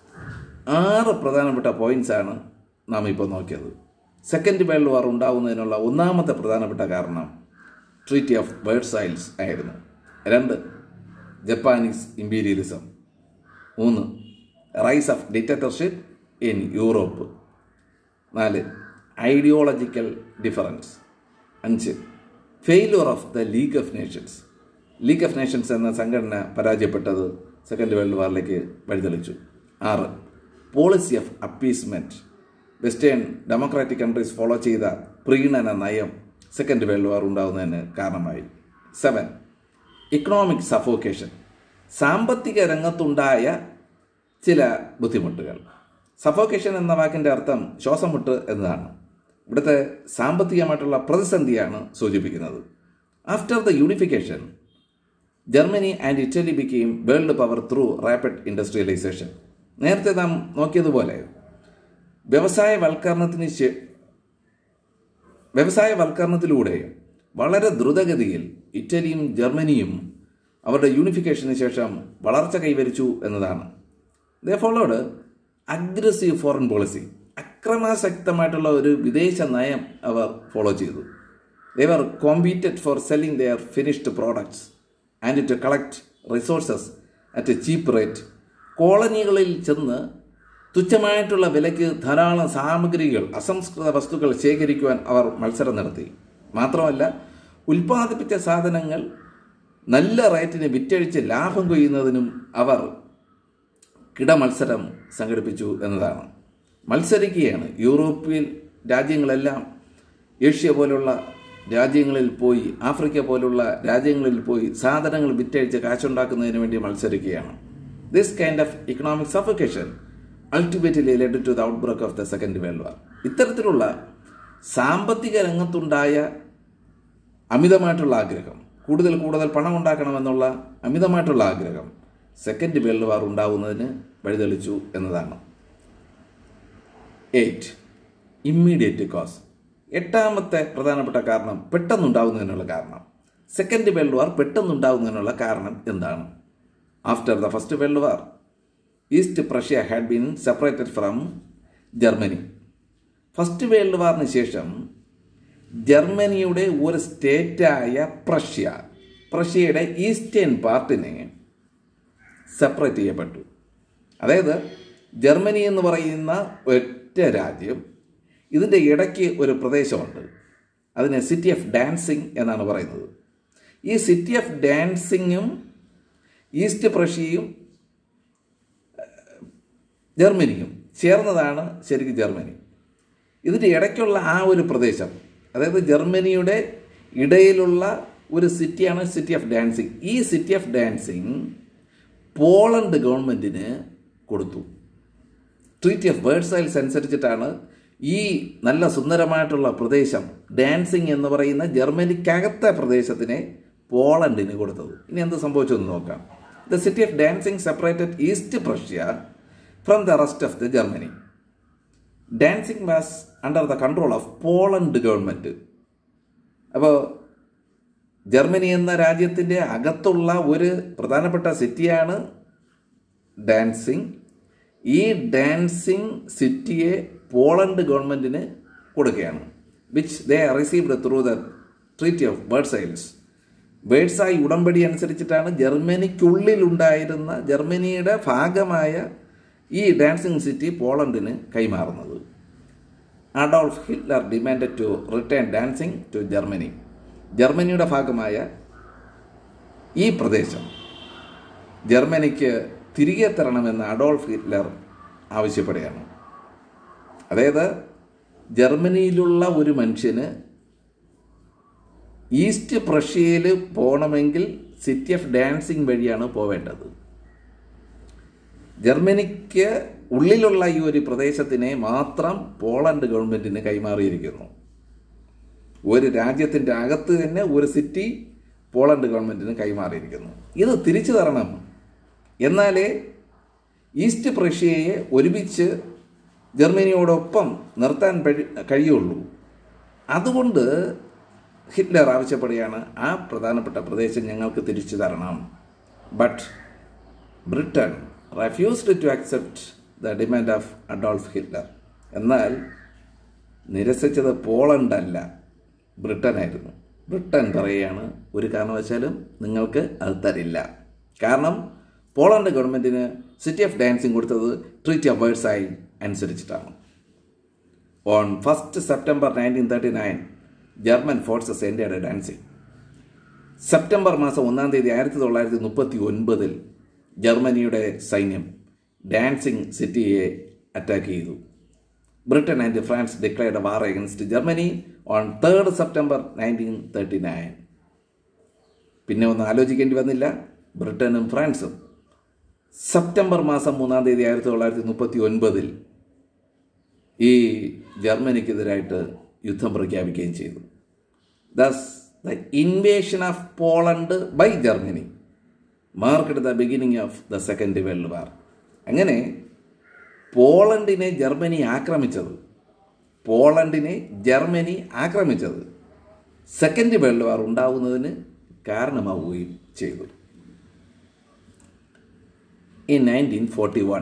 Speaker 1: ആറ് പ്രധാനപ്പെട്ട പോയിന്റ്സ് ആണ് നാം ഇപ്പോൾ നോക്കിയത് സെക്കൻഡ് വേൾഡ് വാർ ഉണ്ടാവുന്നതിനുള്ള ഒന്നാമത്തെ പ്രധാനപ്പെട്ട കാരണം ട്രീറ്റി ഓഫ് വേർഡ്സൈൽസ് ആയിരുന്നു രണ്ട് ജപ്പാനീസ് ഇമ്പീരിയലിസം മൂന്ന് rise of dictatorship in Europe നാല് ഐഡിയോളജിക്കൽ ഡിഫറൻസ് അഞ്ച് failure of the league of nations league of nations എന്ന സംഘടന പരാജയപ്പെട്ടത് സെക്കൻഡ് വേൾഡ് വാറിലേക്ക് വഴിതെളിച്ചു ആറ് policy of appeasement western democratic countries follow ചെയ്ത പ്രീണന നയം സെക്കൻഡ് വേൾഡ് വാർ ഉണ്ടാകുന്നതിന് കാരണമായി സെവൻ ഇക്കണോമിക് സഫോക്കേഷൻ സാമ്പത്തിക രംഗത്തുണ്ടായ ചില ബുദ്ധിമുട്ടുകൾ സഫോക്കേഷൻ എന്ന വാക്കിൻ്റെ അർത്ഥം ശ്വാസമുട്ട് എന്നതാണ് ഇവിടുത്തെ സാമ്പത്തികമായിട്ടുള്ള പ്രതിസന്ധിയാണ് സൂചിപ്പിക്കുന്നത് after the unification Germany and Italy became world power through rapid industrialisation നേരത്തെ നാം നോക്കിയതുപോലെ വ്യവസായവൽക്കരണത്തിന് ശേ വ്യവസായവൽക്കരണത്തിലൂടെ വളരെ ദ്രുതഗതിയിൽ ഇറ്റലിയും ജർമ്മനിയും അവരുടെ യൂണിഫിക്കേഷന് ശേഷം വളർച്ച കൈവരിച്ചു എന്നതാണ് they followed aggressive foreign policy അക്രമാസക്തമായിട്ടുള്ള ഒരു വിദേശ നയം അവർ ഫോളോ ചെയ്തു they were competed for selling their finished products and to collect resources at a cheap rate കോളനികളിൽ ചെന്ന് തുച്ഛമായിട്ടുള്ള വിലയ്ക്ക് ധാരാളം സാമഗ്രികൾ അസംസ്കൃത വസ്തുക്കൾ ശേഖരിക്കുവാൻ അവർ മത്സരം നടത്തി മാത്രമല്ല ഉൽപ്പാദിപ്പിച്ച സാധനങ്ങൾ നല്ല റേറ്റിന് വിറ്റഴിച്ച് ലാഭം കൊയ്യുന്നതിനും അവർ കിടമത്സരം സംഘടിപ്പിച്ചു എന്നതാണ് മത്സരിക്കുകയാണ് യൂറോപ്യൻ രാജ്യങ്ങളെല്ലാം ഏഷ്യ പോലുള്ള രാജ്യങ്ങളിൽ പോയി ആഫ്രിക്ക പോലുള്ള രാജ്യങ്ങളിൽ പോയി സാധനങ്ങൾ വിറ്റഴിച്ച് കാശുണ്ടാക്കുന്നതിന് വേണ്ടി മത്സരിക്കുകയാണ് this kind of economic suffocation ultimately led to the outbreak of the second world war ഇത്തരത്തിലുള്ള സാമ്പത്തിക രംഗത്തുണ്ടായ അമിതമായിട്ടുള്ള ആഗ്രഹം കൂടുതൽ കൂടുതൽ പണം ഉണ്ടാക്കണമെന്നുള്ള അമിതമായിട്ടുള്ള ആഗ്രഹം സെക്കൻഡ് വേൾഡ് വാർ ഉണ്ടാവുന്നതിന് വഴിതെളിച്ചു എന്നതാണ് എയ്റ്റ് ഇമ്മീഡിയറ്റ് കോസ് എട്ടാമത്തെ പ്രധാനപ്പെട്ട കാരണം പെട്ടെന്നുണ്ടാവുന്നതിനുള്ള കാരണം സെക്കൻഡ് വേൾഡ് വാർ പെട്ടെന്നുണ്ടാവുന്നതിനുള്ള കാരണം എന്താണ് after the first world war East Prussia had been separated from Germany first world വാറിന് ശേഷം ജർമ്മനിയുടെ ഒരു സ്റ്റേറ്റായ പ്രഷ്യ പ്രഷ്യയുടെ ഈസ്റ്റേൺ പാർട്ടിനെ സെപ്പറേറ്റ് ചെയ്യപ്പെട്ടു അതായത് ജർമ്മനി എന്ന് പറയുന്ന ഒറ്റ രാജ്യം ഇതിൻ്റെ ഇടയ്ക്ക് ഒരു പ്രദേശമുണ്ട് അതിനെ സിറ്റി ഓഫ് ഡാൻസിങ് എന്നാണ് പറയുന്നത് ഈ സിറ്റി ഓഫ് ഡാൻസിങ്ങും ഈസ്റ്റ് പ്രഷ്യയും ജർമ്മനിയും ചേർന്നതാണ് ശരിക്കും ജർമ്മനി ഇതിൻ്റെ ഇടയ്ക്കുള്ള ആ ഒരു പ്രദേശം അതായത് ജർമ്മനിയുടെ ഇടയിലുള്ള ഒരു സിറ്റിയാണ് സിറ്റി ഓഫ് ഡാൻസിങ് ഈ സിറ്റി ഓഫ് ഡാൻസിങ് പോളണ്ട് ഗവൺമെൻറ്റിന് കൊടുത്തു ട്രീറ്റി ഓഫ് വേർഡ്സൈൽസ് അനുസരിച്ചിട്ടാണ് ഈ നല്ല സുന്ദരമായിട്ടുള്ള പ്രദേശം ഡാൻസിങ് എന്ന് പറയുന്ന ജർമ്മനിക്കകത്തെ പ്രദേശത്തിനെ പോളണ്ടിന് കൊടുത്തത് ഇനി എന്ത് സംഭവിച്ചെന്ന് നോക്കാം the city of Danzig separated East Prussia from the rest of the Germany Danzig was under the control of Poland government അപ്പോൾ ജർമ്മനി എന്ന രാജ്യത്തിൻ്റെ അകത്തുള്ള ഒരു പ്രധാനപ്പെട്ട സിറ്റിയാണ് ഡാൻസിങ് ഈ ഡാൻസിങ് സിറ്റിയെ പോളണ്ട് ഗവൺമെൻറ്റിന് കൊടുക്കുകയാണ് which they received through the treaty of Versailles Versailles ഉടമ്പടി അനുസരിച്ചിട്ടാണ് ജർമ്മനിക്കുള്ളിലുണ്ടായിരുന്ന ജർമ്മനിയുടെ ഭാഗമായ ഈ ഡാൻസിങ് സിറ്റി പോളണ്ടിന് കൈമാറുന്നത് Adolf Hitler demand to return Danzig to Germany ജർമ്മനിയുടെ ഭാഗമായ ഈ പ്രദേശം ജർമ്മനിക്ക് തിരികെ തരണമെന്ന് അഡോൾഫ് ഹിറ്റ്ലർ ആവശ്യപ്പെടുകയാണ് അതായത് ജർമ്മനിയിലുള്ള ഒരു മനുഷ്യന് ഈസ്റ്റ് പ്രഷ്യയിൽ പോകണമെങ്കിൽ സിറ്റി ഓഫ് ഡാൻസിങ് വഴിയാണ് പോവേണ്ടത് ജർമ്മനിക്ക് ഉള്ളിലുള്ള ഈ ഒരു പ്രദേശത്തിനെ മാത്രം പോളണ്ട് ഗവൺമെൻറ്റിന് കൈമാറിയിരിക്കുന്നു ഒരു രാജ്യത്തിൻ്റെ അകത്ത് തന്നെ ഒരു സിറ്റി പോളണ്ട് ഗവൺമെൻറ്റിന് കൈമാറിയിരിക്കുന്നു ഇത് തിരിച്ചു തരണം എന്നാലേ ഈസ്റ്റ് പ്രഷ്യയെ ഒരുമിച്ച് ജർമ്മനിയോടൊപ്പം നിർത്താൻ കഴിയുള്ളൂ അതുകൊണ്ട് ഹിറ്റ്ലർ ആവശ്യപ്പെടുകയാണ് ആ പ്രധാനപ്പെട്ട പ്രദേശം ഞങ്ങൾക്ക് തിരിച്ചു തരണം but Britain refused to accept the demand of Adolf Hitler എന്നാൽ നിരസിച്ചത് പോളണ്ട് അല്ല ബ്രിട്ടനായിരുന്നു ബ്രിട്ടൻ പറയുകയാണ് ഒരു കാരണവശാലും നിങ്ങൾക്ക് അത് തരില്ല കാരണം പോളണ്ട് ഗവൺമെൻറ്റിന് സിറ്റി ഓഫ് ഡാൻസിങ് കൊടുത്തത് ട്രീറ്റി ഓഫ് വേഴ്സായി അനുസരിച്ചിട്ടാണ് on first September nineteen thirty nine German forces എൻ്റെയുടെ ഡാൻസിങ് സെപ്റ്റംബർ മാസം ഒന്നാം തീയതി ആയിരത്തി തൊള്ളായിരത്തി മുപ്പത്തി ഒൻപതിൽ ജർമ്മനിയുടെ സൈന്യം ഡാൻസിങ് സിറ്റിയെ അറ്റാക്ക് ചെയ്തു Britain and France declared war against Germany on third September nineteen thirty nine പിന്നെ ഒന്ന് ആലോചിക്കേണ്ടി വന്നില്ല ബ്രിട്ടനും ഫ്രാൻസും സെപ്റ്റംബർ മാസം മൂന്നാം തീയതി ആയിരത്തി തൊള്ളായിരത്തി മുപ്പത്തി ഒൻപതിൽ ഈ ജർമ്മനിക്കെതിരായിട്ട് യുദ്ധം പ്രഖ്യാപിക്കുകയും ചെയ്തു thus the invasion of Poland by Germany marked the beginning of the second world war അങ്ങനെ പോളണ്ടിനെ ജർമ്മനി ആക്രമിച്ചത് പോളണ്ടിനെ ജർമ്മനി ആക്രമിച്ചത് സെക്കൻഡ് വേൾഡ് വാർ ഉണ്ടാവുന്നതിന് കാരണമാവുകയും ചെയ്തു ഇൻ നയൻറ്റീൻ ഫോർട്ടി വൺ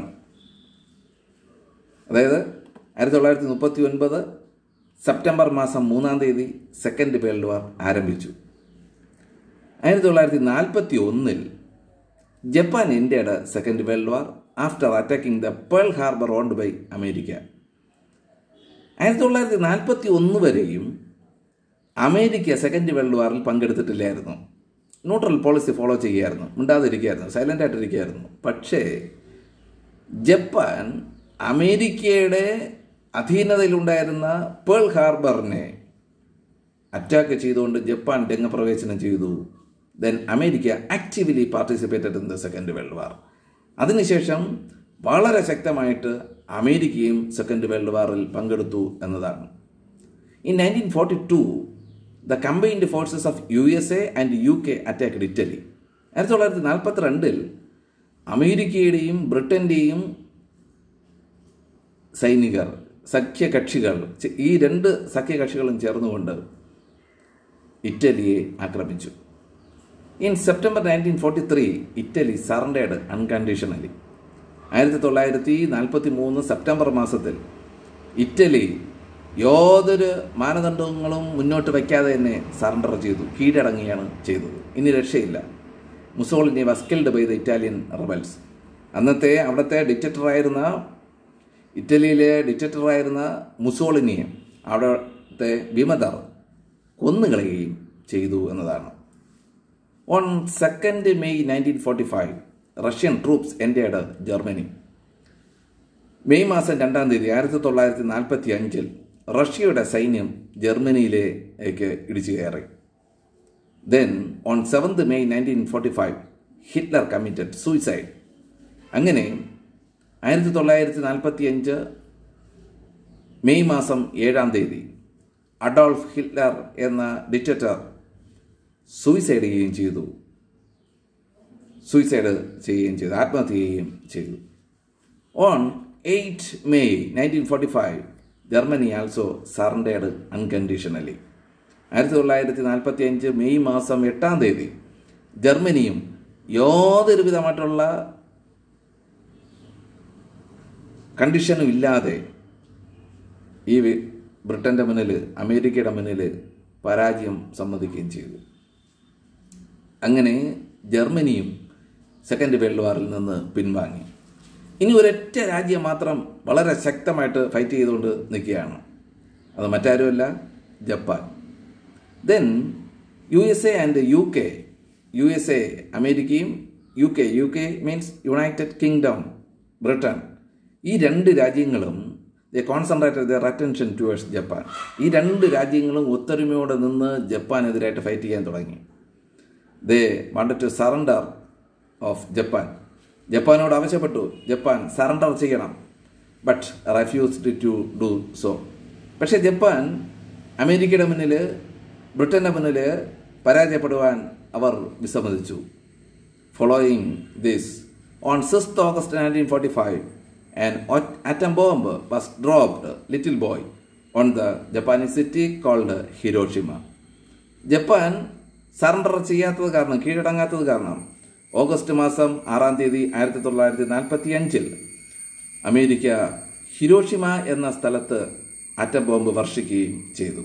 Speaker 1: അതായത് ആയിരത്തി തൊള്ളായിരത്തി മുപ്പത്തി ഒൻപത് സെപ്റ്റംബർ മാസം മൂന്നാം തീയതി സെക്കൻഡ് വേൾഡ് വാർ ആരംഭിച്ചു ആയിരത്തി തൊള്ളായിരത്തി നാൽപ്പത്തി ഒന്നിൽ ജപ്പാൻ ഇന്ത്യയുടെ second world war after attacking the Pearl harbour owned by America ആയിരത്തി തൊള്ളായിരത്തി നാൽപ്പത്തി ഒന്ന് വരെയും അമേരിക്ക സെക്കൻഡ് വേൾഡ് വാറിൽ പങ്കെടുത്തിട്ടില്ലായിരുന്നു ന്യൂട്രൽ പോളിസി ഫോളോ ചെയ്യുകയായിരുന്നു മിണ്ടാതിരിക്കുകയായിരുന്നു സൈലൻ്റ് ആയിട്ടിരിക്കുകയായിരുന്നു പക്ഷേ ജപ്പാൻ അമേരിക്കയുടെ അധീനതയിലുണ്ടായിരുന്ന പേൾ ഹാർബറിനെ അറ്റാക്ക് ചെയ്തുകൊണ്ട് ജപ്പാൻ രംഗപ്രവേശനം ചെയ്തു then America actively participated in the second world war അതിനുശേഷം വളരെ ശക്തമായിട്ട് അമേരിക്കയും സെക്കൻഡ് വേൾഡ് വാറിൽ പങ്കെടുത്തു എന്നതാണ് in nineteen forty two the combined forces of U S A and U K attacked Italy ആയിരത്തി തൊള്ളായിരത്തി നാൽപ്പത്തി രണ്ടിൽ അമേരിക്കയുടെയും ബ്രിട്ടൻ്റെയും സൈനികർ സഖ്യകക്ഷികൾ ഈ രണ്ട് സഖ്യകക്ഷികളും ചേർന്നുകൊണ്ട് ഇറ്റലിയെ ആക്രമിച്ചു in September nineteen forty three Italy surrendered unconditionally ആയിരത്തി തൊള്ളായിരത്തി നാൽപ്പത്തി മൂന്ന് സെപ്റ്റംബർ മാസത്തിൽ ഇറ്റലി യാതൊരു മാനദണ്ഡങ്ങളും മുന്നോട്ട് വയ്ക്കാതെ തന്നെ സറണ്ടർ ചെയ്തു കീഴടങ്ങുകയാണ് ചെയ്തത് ഇനി രക്ഷയില്ല Mussolini was killed by the Italian rebels അന്നത്തെ അവിടുത്തെ ഡിക്റ്ററ്ററായിരുന്ന ഇറ്റലിയിലെ ഡിക്റ്ററ്ററായിരുന്ന മുസോളിനിയെ അവിടുത്തെ വിമതർ കൊന്നുകളയുകയും ചെയ്തു എന്നതാണ് on second May nineteen forty five Russian troops entered Germany May മാസം രണ്ടാം തീയതി ആയിരത്തി തൊള്ളായിരത്തി നാൽപ്പത്തി അഞ്ചിൽ റഷ്യയുടെ സൈന്യം ജർമ്മനിയിലേക്ക് ഇടിച്ചു കയറി then on seventh May nineteen forty five Hitler committed suicide അങ്ങനെ ആയിരത്തി തൊള്ളായിരത്തി നാൽപ്പത്തി അഞ്ച് മെയ് മാസം ഏഴാം തീയതി അഡോൾഫ് ഹിറ്റ്ലർ എന്ന ഡിക്റ്ററ്റർ സൂയിസൈഡ് ചെയ്യുകയും ചെയ്തു സൂയിസൈഡ് ചെയ്യുകയും ചെയ്തു ആത്മഹത്യ ചെയ്യുകയും ചെയ്തു on eight May nineteen forty five Germany also surrendered unconditionally ആയിരത്തി തൊള്ളായിരത്തി നാൽപ്പത്തി അഞ്ച് മെയ് മാസം എട്ടാം തീയതി ജർമ്മനിയും യാതൊരു വിധമായിട്ടുള്ള കണ്ടീഷനും ഇല്ലാതെ ഈ വി- ബ്രിട്ടൻ്റെ മുന്നിൽ അമേരിക്കയുടെ മുന്നിൽ പരാജയം സമ്മതിക്കുകയും ചെയ്തു അങ്ങനെ ജർമ്മനിയും സെക്കൻഡ് വേൾഡ് വാറിൽ നിന്ന് പിൻവാങ്ങി ഇനി ഒരൊറ്റ രാജ്യം മാത്രം വളരെ ശക്തമായിട്ട് ഫൈറ്റ് ചെയ്തുകൊണ്ട് നിൽക്കുകയാണ് അത് മറ്റാരുമല്ല Japan then U S A and U K U S A അമേരിക്കയും U K U K means United Kingdom Britain ഈ രണ്ട് രാജ്യങ്ങളും the concentrated their attention towards Japan ഈ രണ്ട് രാജ്യങ്ങളും ഒത്തൊരുമയോടെ നിന്ന് ജപ്പാനെതിരായിട്ട് ഫൈറ്റ് ചെയ്യാൻ തുടങ്ങി they wanted to surrender of Japan ജപ്പാനോട് ആവശ്യപ്പെട്ടു ജപ്പാൻ സറണ്ടർ ചെയ്യണം but refused to do so പക്ഷേ ജപ്പാൻ അമേരിക്കയുടെ മുന്നിൽ ബ്രിട്ടൻ്റെ മുന്നിൽ പരാജയപ്പെടുവാൻ അവർ വിസമ്മതിച്ചു following this, on 6th August 1945, an at- atom bomb was dropped, little boy, on the Japanese city called Hiroshima. Japan surrender ചെയ്യാത്തത് കാരണം കീഴടങ്ങാത്തത് കാരണം ഓഗസ്റ്റ് മാസം ആറാം തീയതി ആയിരത്തി തൊള്ളായിരത്തി നാൽപ്പത്തി അഞ്ചിൽ അമേരിക്ക ഹിരോഷിമ എന്ന സ്ഥലത്ത് ആറ്റം ബോംബ് വർഷിക്കുകയും ചെയ്തു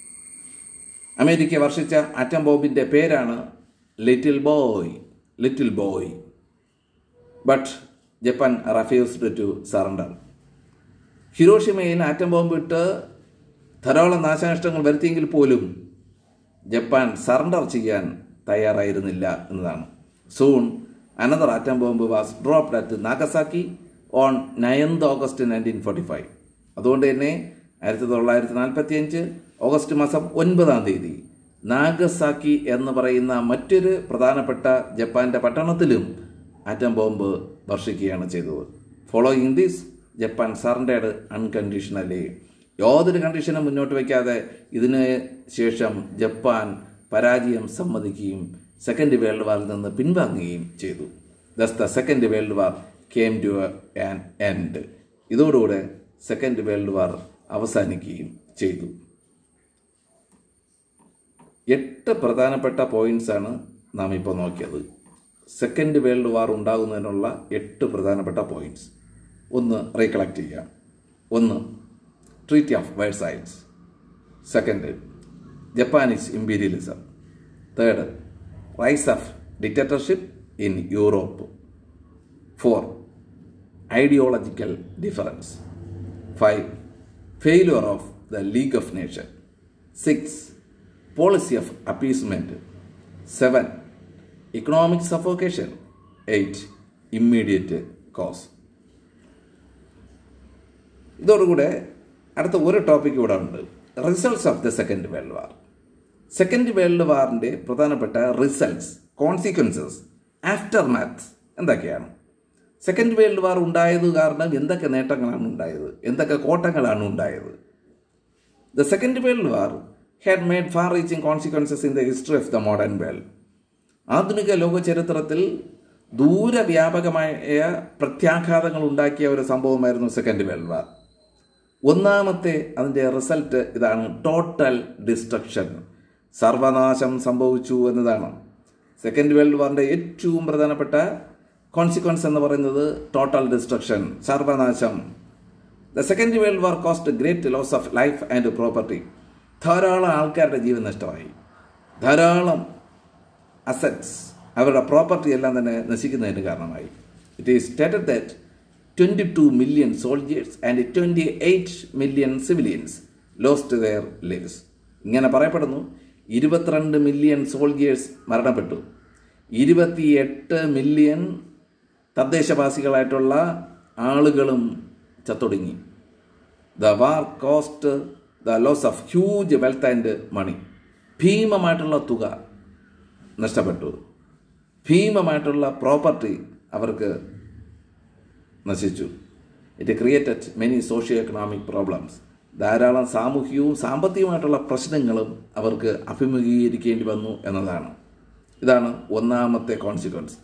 Speaker 1: അമേരിക്ക വർഷിച്ച ആറ്റം ബോംബിന്റെ പേരാണ് little boy little boy but Japan refused to surrender ഹിരോഷിമയിൽ ആറ്റം ബോംബ് ഇട്ട് ധാരാളം നാശനഷ്ടങ്ങൾ വരുത്തിയെങ്കിൽ പോലും ജപ്പാൻ സറണ്ടർ ചെയ്യാൻ തയ്യാറായിരുന്നില്ല എന്നതാണ് soon another atom bomb was dropped at Nagasaki on ninth August nineteen forty five അതുകൊണ്ട് തന്നെ ആയിരത്തി തൊള്ളായിരത്തി നാൽപ്പത്തി അഞ്ച് ഓഗസ്റ്റ് മാസം ഒൻപതാം തീയതി നാഗസാക്കി എന്ന് പറയുന്ന മറ്റൊരു പ്രധാനപ്പെട്ട ജപ്പാന്റെ പട്ടണത്തിലും ആറ്റം ബോംബ് വർഷിക്കുകയാണ് ചെയ്തത് following this Japan surrendered unconditionally യാതൊരു കണ്ടീഷനും മുന്നോട്ട് വയ്ക്കാതെ ഇതിന് ശേഷം ജപ്പാൻ പരാജയം സമ്മതിക്കുകയും സെക്കൻഡ് വേൾഡ് വാറിൽ നിന്ന് പിൻവാങ്ങുകയും ചെയ്തു thus the second world war came to an end ഇതോടുകൂടെ സെക്കൻഡ് വേൾഡ് വാർ അവസാനിക്കുകയും ചെയ്തു എട്ട് പ്രധാനപ്പെട്ട പോയിന്റ്സ് ആണ് നാം ഇപ്പോൾ നോക്കിയത് സെക്കൻഡ് വേൾഡ് വാർ ഉണ്ടാകുന്നതിനുള്ള എട്ട് പ്രധാനപ്പെട്ട പോയിന്റ്സ് ഒന്ന് റീകളക്ട് ചെയ്യാം ഒന്ന് treaty of Versailles second Japanese imperialism third rise of dictatorship in Europe four ideological difference five failure of the league of nation six policy of appeasement seven economic suffocation eight immediate cause ഇതോടുകൂടെ അടുത്ത ഒരു ടോപ്പിക് ഇവിടെ ഉണ്ട് results of the second world war second world വാറിൻ്റെ പ്രധാനപ്പെട്ട റിസൾട്ട്സ് കോൺസിക്വൻസസ് ആഫ്റ്റർ മാത്സ് എന്തൊക്കെയാണ് സെക്കൻഡ് വേൾഡ് വാർ ഉണ്ടായത് കാരണം എന്തൊക്കെ നേട്ടങ്ങളാണ് ഉണ്ടായത് എന്തൊക്കെ കോട്ടങ്ങളാണ് ഉണ്ടായത് the second world war had made far reaching consequences in the history of the modern world ആധുനിക ലോക ചരിത്രത്തിൽ ദൂരവ്യാപകമായ പ്രത്യാഘാതങ്ങൾ ഉണ്ടാക്കിയ ഒരു സംഭവമായിരുന്നു സെക്കൻഡ് വേൾഡ് വാർ ഒന്നാമത്തെ അതിൻ്റെ റിസൾട്ട് ഇതാണ് ടോട്ടൽ ഡിസ്ട്രക്ഷൻ സർവനാശം സംഭവിച്ചു എന്നതാണ് സെക്കൻഡ് വേൾഡ് വാറിൻ്റെ ഏറ്റവും പ്രധാനപ്പെട്ട കോൺസിക്വൻസ് എന്ന് പറയുന്നത് ടോട്ടൽ ഡിസ്ട്രക്ഷൻ സർവനാശം the second world war cost great loss of life and property ധാരാളം ആൾക്കാരുടെ ജീവൻ നഷ്ടമായി ധാരാളം അസറ്റ്സ് അവരുടെ പ്രോപ്പർട്ടി എല്ലാം തന്നെ നശിക്കുന്നതിന് കാരണമായി it is stated that twenty two million soldiers and twenty eight million civilians lost their lives ഇങ്ങനെ പറയപ്പെടുന്നു ഇരുപത്തിരണ്ട് മില്യൺ സോൾജേഴ്സ് മരണപ്പെട്ടു ഇരുപത്തിയെട്ട് മില്യൺ തദ്ദേശവാസികളായിട്ടുള്ള ആളുകളും ചത്തൊടുങ്ങി the war cost the loss of huge wealth and money ഭീമമായിട്ടുള്ള തുക നഷ്ടപ്പെട്ടു ഭീമമായിട്ടുള്ള പ്രോപ്പർട്ടി അവർക്ക് നശിച്ചു it created many socio economic problems ധാരാളം സാമൂഹികവും സാമ്പത്തികവുമായിട്ടുള്ള പ്രശ്നങ്ങളും അവർക്ക് അഭിമുഖീകരിക്കേണ്ടി വന്നു എന്നതാണ് ഇതാണ് ഒന്നാമത്തെ consequence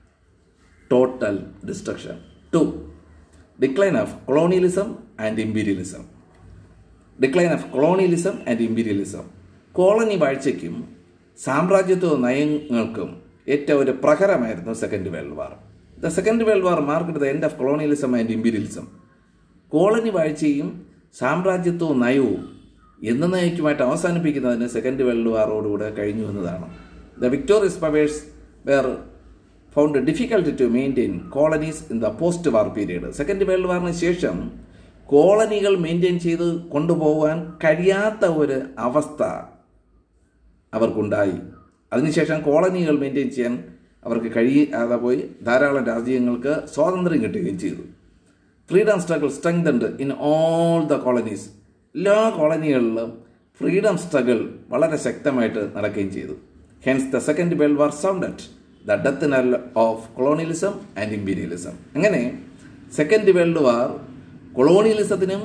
Speaker 1: total destruction two decline of colonialism and imperialism decline of colonialism and imperialism colony വാഴ്ചയ്ക്കും സാമ്രാജ്യത്വ നയങ്ങൾക്കും ഏറ്റവും ഒരു പ്രഹരമായിരുന്നു second world war the second world war marked the end of colonialism and imperialism colony വാഴ്ചയും സാമ്രാജ്യത്വവും നയവും എന്നേക്കുമായിട്ട് അവസാനിപ്പിക്കുന്നതിന് സെക്കൻഡ് വേൾഡ് വാറോടുകൂടെ കഴിഞ്ഞു എന്നതാണ് the victorious powers were found difficult to maintain colonies in the post war period second world വാറിന് ശേഷം കോളനികൾ മെയിൻറ്റെയിൻ ചെയ്ത് കൊണ്ടുപോകാൻ കഴിയാത്ത ഒരു അവസ്ഥ അവർക്കുണ്ടായി അതിനുശേഷം കോളനികൾ മെയിൻറ്റെയിൻ ചെയ്യാൻ അവർക്ക് കഴിയാതെ പോയി ധാരാളം രാജ്യങ്ങൾക്ക് സ്വാതന്ത്ര്യം കിട്ടുകയും ചെയ്തു freedom struggle strengthened in all the colonies എല്ലാ കോളനികളിലും ഫ്രീഡം സ്ട്രഗിൾ വളരെ ശക്തമായിട്ട് നടക്കുകയും ചെയ്തു hence the second world war sounded the death knell of colonialism and imperialism അങ്ങനെ സെക്കൻഡ് വേൾഡ് വാർ കൊളോണിയലിസത്തിനും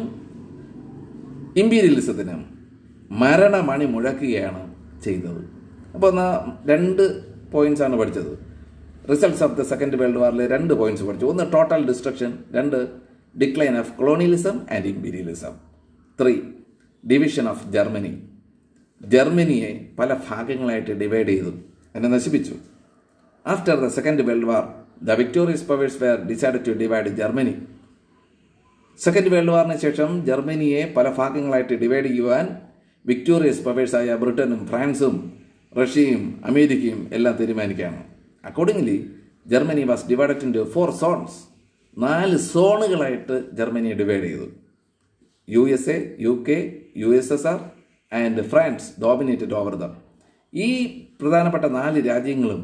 Speaker 1: ഇമ്പീരിയലിസത്തിനും മരണമണി മുഴക്കുകയാണ് ചെയ്തത് അപ്പോൾ എന്നാൽ രണ്ട് പോയിന്റ്സ് ആണ് പഠിച്ചത് results of the second world വാറിൽ രണ്ട് പോയിന്റ്സ് പഠിച്ചു ഒന്ന് ടോട്ടൽ ഡിസ്ട്രക്ഷൻ രണ്ട് decline of colonialism and imperialism three division of Germany ജർമ്മനിയെ പല ഭാഗങ്ങളായിട്ട് ഡിവൈഡ് ചെയ്തു എന്നെ നശിപ്പിച്ചു after the second world war the victorious powers were decide to divide Germany second world വാറിന് ശേഷം ജർമ്മനിയെ പല ഭാഗങ്ങളായിട്ട് ഡിവൈഡ് ചെയ്യുവാൻ വിക്ടോറിയസ് പവേഴ്സായ ബ്രിട്ടനും ഫ്രാൻസും റഷ്യയും അമേരിക്കയും എല്ലാം തീരുമാനിക്കുകയാണ് accordingly Germany was divided in four zones നാല് സോണുകളായിട്ട് ജർമ്മനിയെ ഡിവൈഡ് ചെയ്തു U S A U K U S S R and France dominated over them ഈ പ്രധാനപ്പെട്ട നാല് രാജ്യങ്ങളും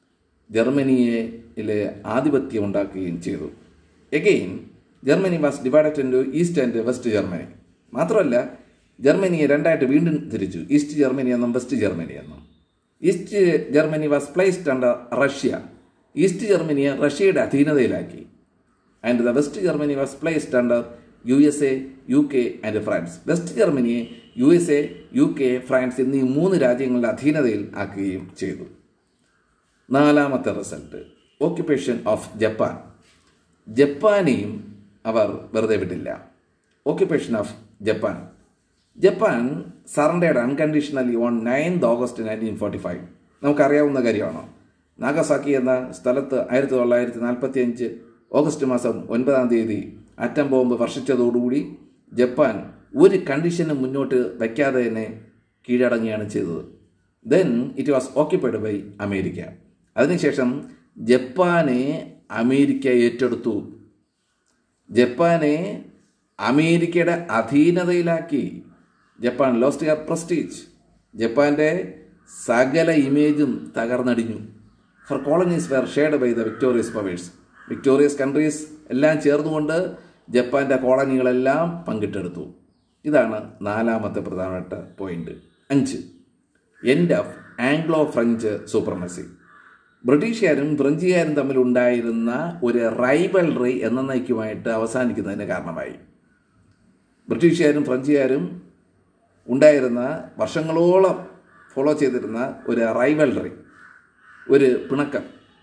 Speaker 1: ജർമ്മനിയിലെ ആധിപത്യം ഉണ്ടാക്കുകയും ചെയ്തു again Germany was divided in east and west Germany മാത്രമല്ല ജർമ്മനിയെ രണ്ടായിട്ട് വീണ്ടും തിരിച്ചു ഈസ്റ്റ് ജർമ്മനി എന്നും വെസ്റ്റ് ജർമ്മനി എന്നും east Germany was placed under Russia east ജർമ്മനിയെ റഷ്യയുടെ അധീനതയിലാക്കി and the west Germany was placed under U S A U K and France west ജർമ്മനിയെ U S A U K France എന്നീ മൂന്ന് രാജ്യങ്ങളുടെ അധീനതയിൽ ആക്കുകയും ചെയ്തു നാലാമത്തെ റിസൾട്ട് ഓക്യുപ്പേഷൻ ഓഫ് ജപ്പാൻ ജപ്പാനെയും അവർ വെറുതെ വിട്ടില്ല occupation of Japan Japan surrendered unconditionally on ninth August nineteen forty five നമുക്കറിയാവുന്ന കാര്യമാണോ നാഗസാക്കി എന്ന സ്ഥലത്ത് ആയിരത്തി തൊള്ളായിരത്തി നാൽപ്പത്തി അഞ്ച് ഓഗസ്റ്റ് മാസം ഒൻപതാം തീയതി അറ്റം ബോംബ് വർഷിച്ചതോടുകൂടി ജപ്പാൻ ഒരു കണ്ടീഷനും മുന്നോട്ട് വയ്ക്കാതെ തന്നെ കീഴടങ്ങുകയാണ് ചെയ്തത് then it was occupied by America അതിനുശേഷം ജപ്പാനെ അമേരിക്ക ഏറ്റെടുത്തു ജപ്പാനെ അമേരിക്കയുടെ അധീനതയിലാക്കി ജപ്പാൻ ലോസ്റ്റ് യർ പ്രസ്റ്റീജ് ജപ്പാന്റെ സകല ഇമേജും തകർന്നടിഞ്ഞു her colonies were shared by the victorious powers victorious countries എല്ലാം ചേർന്നുകൊണ്ട് ജപ്പാന്റെ കോളനികളെല്ലാം പങ്കിട്ടെടുത്തു ഇതാണ് നാലാമത്തെ പ്രധാനപ്പെട്ട പോയിന്റ് അഞ്ച് end of Anglo French supremacy ബ്രിട്ടീഷുകാരും ഫ്രഞ്ചുകാരും തമ്മിലുണ്ടായിരുന്ന ഒരു റൈബൽറി എന്നേക്കുമായിട്ട് അവസാനിക്കുന്നതിന് കാരണമായി ബ്രിട്ടീഷുകാരും ഫ്രഞ്ചുകാരും ഉണ്ടായിരുന്ന വർഷങ്ങളോളം ഫോളോ ചെയ്തിരുന്ന ഒരു റൈവൽറി ഒരു പിണക്കം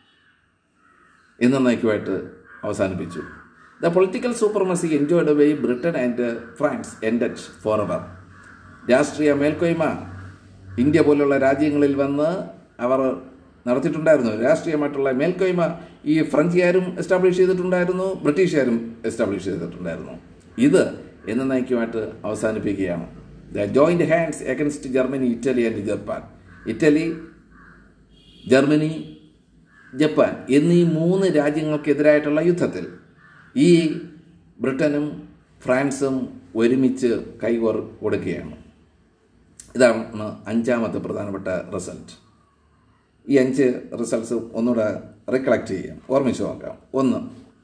Speaker 1: എന്നേക്കുമായിട്ട് അവസാനിപ്പിച്ചു the political supremacy enjoyed by Britain and France ended for ever രാഷ്ട്രീയ മേൽക്കോയ്മ ഇന്ത്യ പോലുള്ള രാജ്യങ്ങളിൽ വന്ന് അവർ നടത്തിയിട്ടുണ്ടായിരുന്നു രാഷ്ട്രീയമായിട്ടുള്ള മേൽക്കോയ്മ ഈ ഫ്രഞ്ചുകാരും എസ്റ്റാബ്ലിഷ് ചെയ്തിട്ടുണ്ടായിരുന്നു ബ്രിട്ടീഷുകാരും എസ്റ്റാബ്ലിഷ് ചെയ്തിട്ടുണ്ടായിരുന്നു ഇത് എന്നേക്കുമായിട്ട് അവസാനിപ്പിക്കുകയാണ് the joint hands against Germany Italy and Japan Italy Germany Japan എന്നീ മൂന്ന് രാജ്യങ്ങൾക്കെതിരായിട്ടുള്ള യുദ്ധത്തിൽ ഈ ബ്രിട്ടനും ഫ്രാൻസും ഒരുമിച്ച് കൈകോർ കൊടുക്കുകയാണ് ഇതാണ് അഞ്ചാമത്തെ പ്രധാനപ്പെട്ട റിസൾട്ട് ഈ അഞ്ച് റിസൾട്ട്സ് ഒന്നുകൂടെ റിക്കളക്ട് ചെയ്യാം ഓർമ്മിച്ച് നോക്കാം ഒന്ന്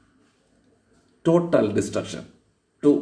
Speaker 1: total destruction two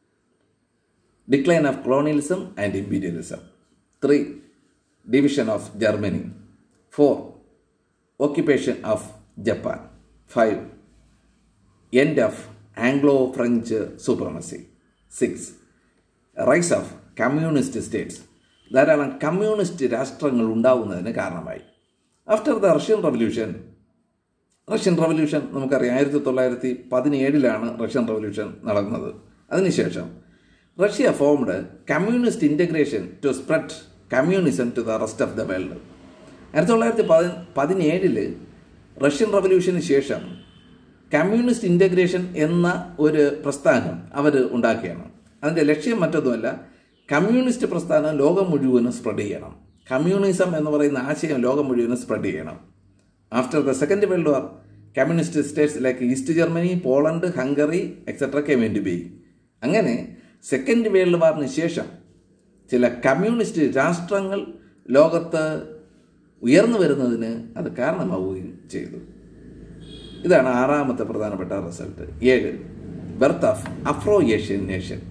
Speaker 1: decline of colonialism and imperialism three division of Germany four occupation of Japan. 5. End of Anglo French supremacy six rise of communist states ധാരാളം കമ്മ്യൂണിസ്റ്റ് രാഷ്ട്രങ്ങൾ ഉണ്ടാവുന്നതിന് കാരണമായി after the Russian revolution Russian revolution നമുക്കറിയാം ആയിരത്തി തൊള്ളായിരത്തി പതിനേഴിലാണ് റഷ്യൻ റവല്യൂഷൻ നടന്നത് അതിനുശേഷം Russia formed communist integration to spread communism to the rest of the world ആയിരത്തി തൊള്ളായിരത്തി പതി പതിനേഴില് റഷ്യൻ റവല്യൂഷന് ശേഷം കമ്മ്യൂണിസ്റ്റ് ഇൻ്റഗ്രേഷൻ എന്ന ഒരു പ്രസ്ഥാനം അവർ ഉണ്ടാക്കിയാണ് അതിൻ്റെ ലക്ഷ്യം മറ്റൊന്നുമല്ല കമ്മ്യൂണിസ്റ്റ് പ്രസ്ഥാനം ലോകം മുഴുവനും സ്പ്രെഡ് ചെയ്യണം കമ്മ്യൂണിസം എന്ന് പറയുന്ന ആശയം ലോകം മുഴുവനും സ്പ്രെഡ് ചെയ്യണം after the second world war communist states like east Germany Poland Hungary etcetera കെ വേണ്ടി ബി അങ്ങനെ സെക്കൻഡ് വേൾഡ് വാറിന് ശേഷം ചില കമ്മ്യൂണിസ്റ്റ് രാഷ്ട്രങ്ങൾ ലോകത്ത് ഉയർന്നു വരുന്നതിന് അത് കാരണമാവുകയും ചെയ്തു ഇതാണ് ആറാമത്തെ പ്രധാനപ്പെട്ട റിസൾട്ട് ഏഴ് birth of Afro Asian nation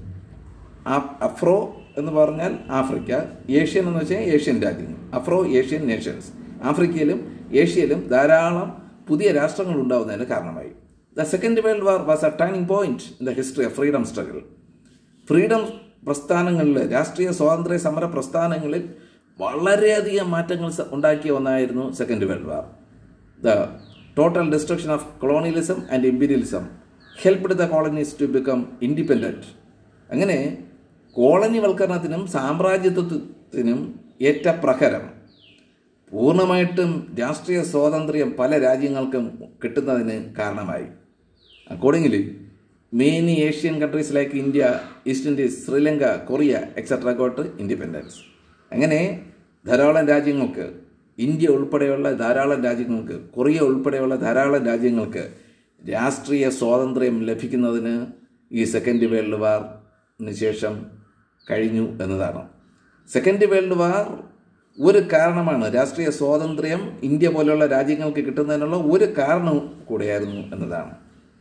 Speaker 1: Afro എന്ന് പറഞ്ഞാൽ ആഫ്രിക്ക ഏഷ്യൻ എന്ന് വെച്ചാൽ ഏഷ്യൻ രാജ്യങ്ങൾ അഫ്രോ ഏഷ്യൻ നേഷൻസ് ആഫ്രിക്കയിലും ഏഷ്യയിലും ധാരാളം പുതിയ രാഷ്ട്രങ്ങൾ ഉണ്ടാവുന്നതിന് കാരണമായി the second world war was a turning point in the history of freedom struggle freedom പ്രസ്ഥാനങ്ങളിൽ രാഷ്ട്രീയ സ്വാതന്ത്ര്യ സമര പ്രസ്ഥാനങ്ങളിൽ വളരെയധികം മാറ്റങ്ങൾ സ- ഉണ്ടാക്കിയ ഒന്നായിരുന്നു second world war the total destruction of colonialism and imperialism helped the colonies to become independent അങ്ങനെ കോളനിവൽക്കരണത്തിനും സാമ്രാജ്യത്വത്തിനും ഏറ്റ പ്രഹരം പൂർണ്ണമായിട്ടും രാഷ്ട്രീയ സ്വാതന്ത്ര്യം പല രാജ്യങ്ങൾക്കും കിട്ടുന്നതിന് കാരണമായി accordingly mainly Asian countries like India East Indies Sri Lanka Korea etcetera got independence അങ്ങനെ ധാരാളം രാജ്യങ്ങൾക്ക് ഇന്ത്യ ഉൾപ്പെടെയുള്ള ധാരാളം രാജ്യങ്ങൾക്ക് കൊറിയ ഉൾപ്പെടെയുള്ള ധാരാളം രാജ്യങ്ങൾക്ക് രാഷ്ട്രീയ സ്വാതന്ത്ര്യം ലഭിക്കുന്നതിന് ഈ സെക്കൻഡ് വേൾഡ് വാറിന് ശേഷം കഴിഞ്ഞു എന്നതാണ് സെക്കൻഡ് വേൾഡ് വാർ ഒരു കാരണമാണ് രാഷ്ട്രീയ സ്വാതന്ത്ര്യം ഇന്ത്യ പോലെയുള്ള രാജ്യങ്ങൾക്ക് കിട്ടുന്നതിനുള്ള ഒരു കാരണം കൂടെയായിരുന്നു എന്നതാണ്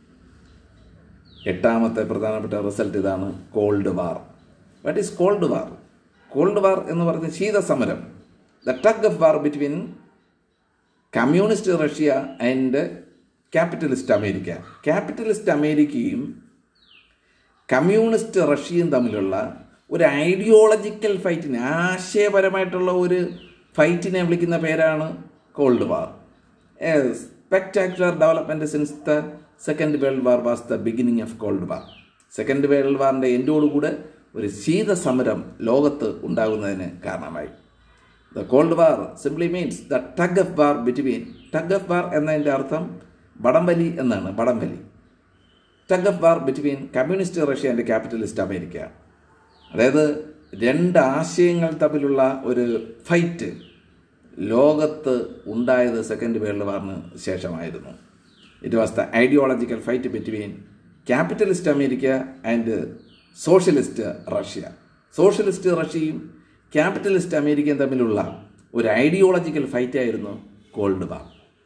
Speaker 1: എട്ടാമത്തെ പ്രധാനപ്പെട്ട റിസൾട്ട് ഇതാണ് cold war what is cold war cold war എന്ന് പറയുന്നത് ശീതസമരം the tug of war between communist Russia and capitalist America capitalist അമേരിക്കയും കമ്മ്യൂണിസ്റ്റ് റഷ്യയും തമ്മിലുള്ള ഒരു ഐഡിയോളജിക്കൽ ഫൈറ്റിനെ ആശയപരമായിട്ടുള്ള ഒരു ഫൈറ്റിനെ വിളിക്കുന്ന പേരാണ് cold war a spectacular development since the second world war was the beginning of cold war second world വാറിൻ്റെ എൻഡോടുകൂടെ ഒരു ശീതസമരം ലോകത്ത് ഉണ്ടാകുന്നതിന് കാരണമായി the cold war simply means the tug of war between tug of war എന്നതിൻ്റെ അർത്ഥം വടംവലി എന്നാണ് വടംവലി tug of war between communist Russia and capitalist America അതായത് രണ്ട് ആശയങ്ങൾ തമ്മിലുള്ള ഒരു ഫൈറ്റ് ലോകത്ത് ഉണ്ടായത് സെക്കൻഡ് വേൾഡ് വാറിന് ശേഷമായിരുന്നു it was the ideological fight between capitalist America and socialist Russia socialist റഷ്യയും ക്യാപിറ്റലിസ്റ്റ് അമേരിക്കയും തമ്മിലുള്ള ഒരു ഐഡിയോളജിക്കൽ ഫൈറ്റ് ആയിരുന്നു കോൾഡ് വാർ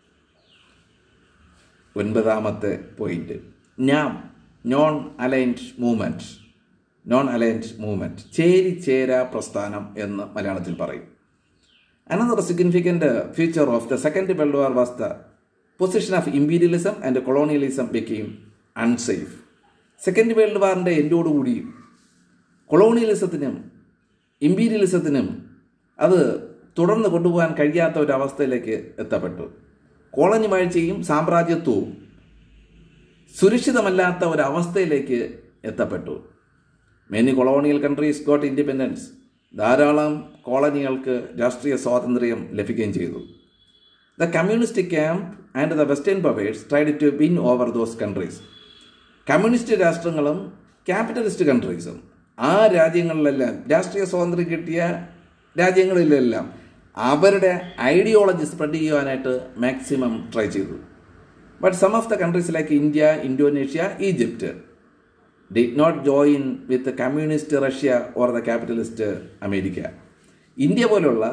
Speaker 1: ഒൻപതാമത്തെ പോയിന്റ് ഞാൻ non aligned movement non aligned movement ചേരിചേര പ്രസ്ഥാനം എന്ന് മലയാളത്തിൽ പറയും another significant feature of the second world war was the position of imperialism and colonialism became unsafe second world വാറിൻ്റെ എൻഡോടുകൂടി കൊളോണിയലിസത്തിനും ഇമ്പീരിയലിസത്തിനും അത് തുടർന്ന് കൊണ്ടുപോകാൻ കഴിയാത്ത ഒരു അവസ്ഥയിലേക്ക് എത്തപ്പെട്ടു കോളനി വാഴ്ചയും സാമ്രാജ്യത്വവും സുരക്ഷിതമല്ലാത്ത ഒരു അവസ്ഥയിലേക്ക് എത്തപ്പെട്ടു many colonial countries got independence ധാരാളം കോളനികൾക്ക് രാഷ്ട്രീയ സ്വാതന്ത്ര്യം ലഭിക്കുകയും ചെയ്തു the communist camp and the western powers tried to win over those countries communist രാഷ്ട്രങ്ങളും ക്യാപിറ്റലിസ്റ്റ് കൺട്രീസും ആ രാജ്യങ്ങളിലെല്ലാം രാഷ്ട്രീയ സ്വാതന്ത്ര്യം കിട്ടിയ രാജ്യങ്ങളിലെല്ലാം അവരുടെ ഐഡിയോളജി സ്പ്രെഡ് ചെയ്യുവാനായിട്ട് മാക്സിമം ട്രൈ ചെയ്തു but some of the countries like India Indonesia Egypt did not join with communist Russia or the capitalist America India പോലുള്ള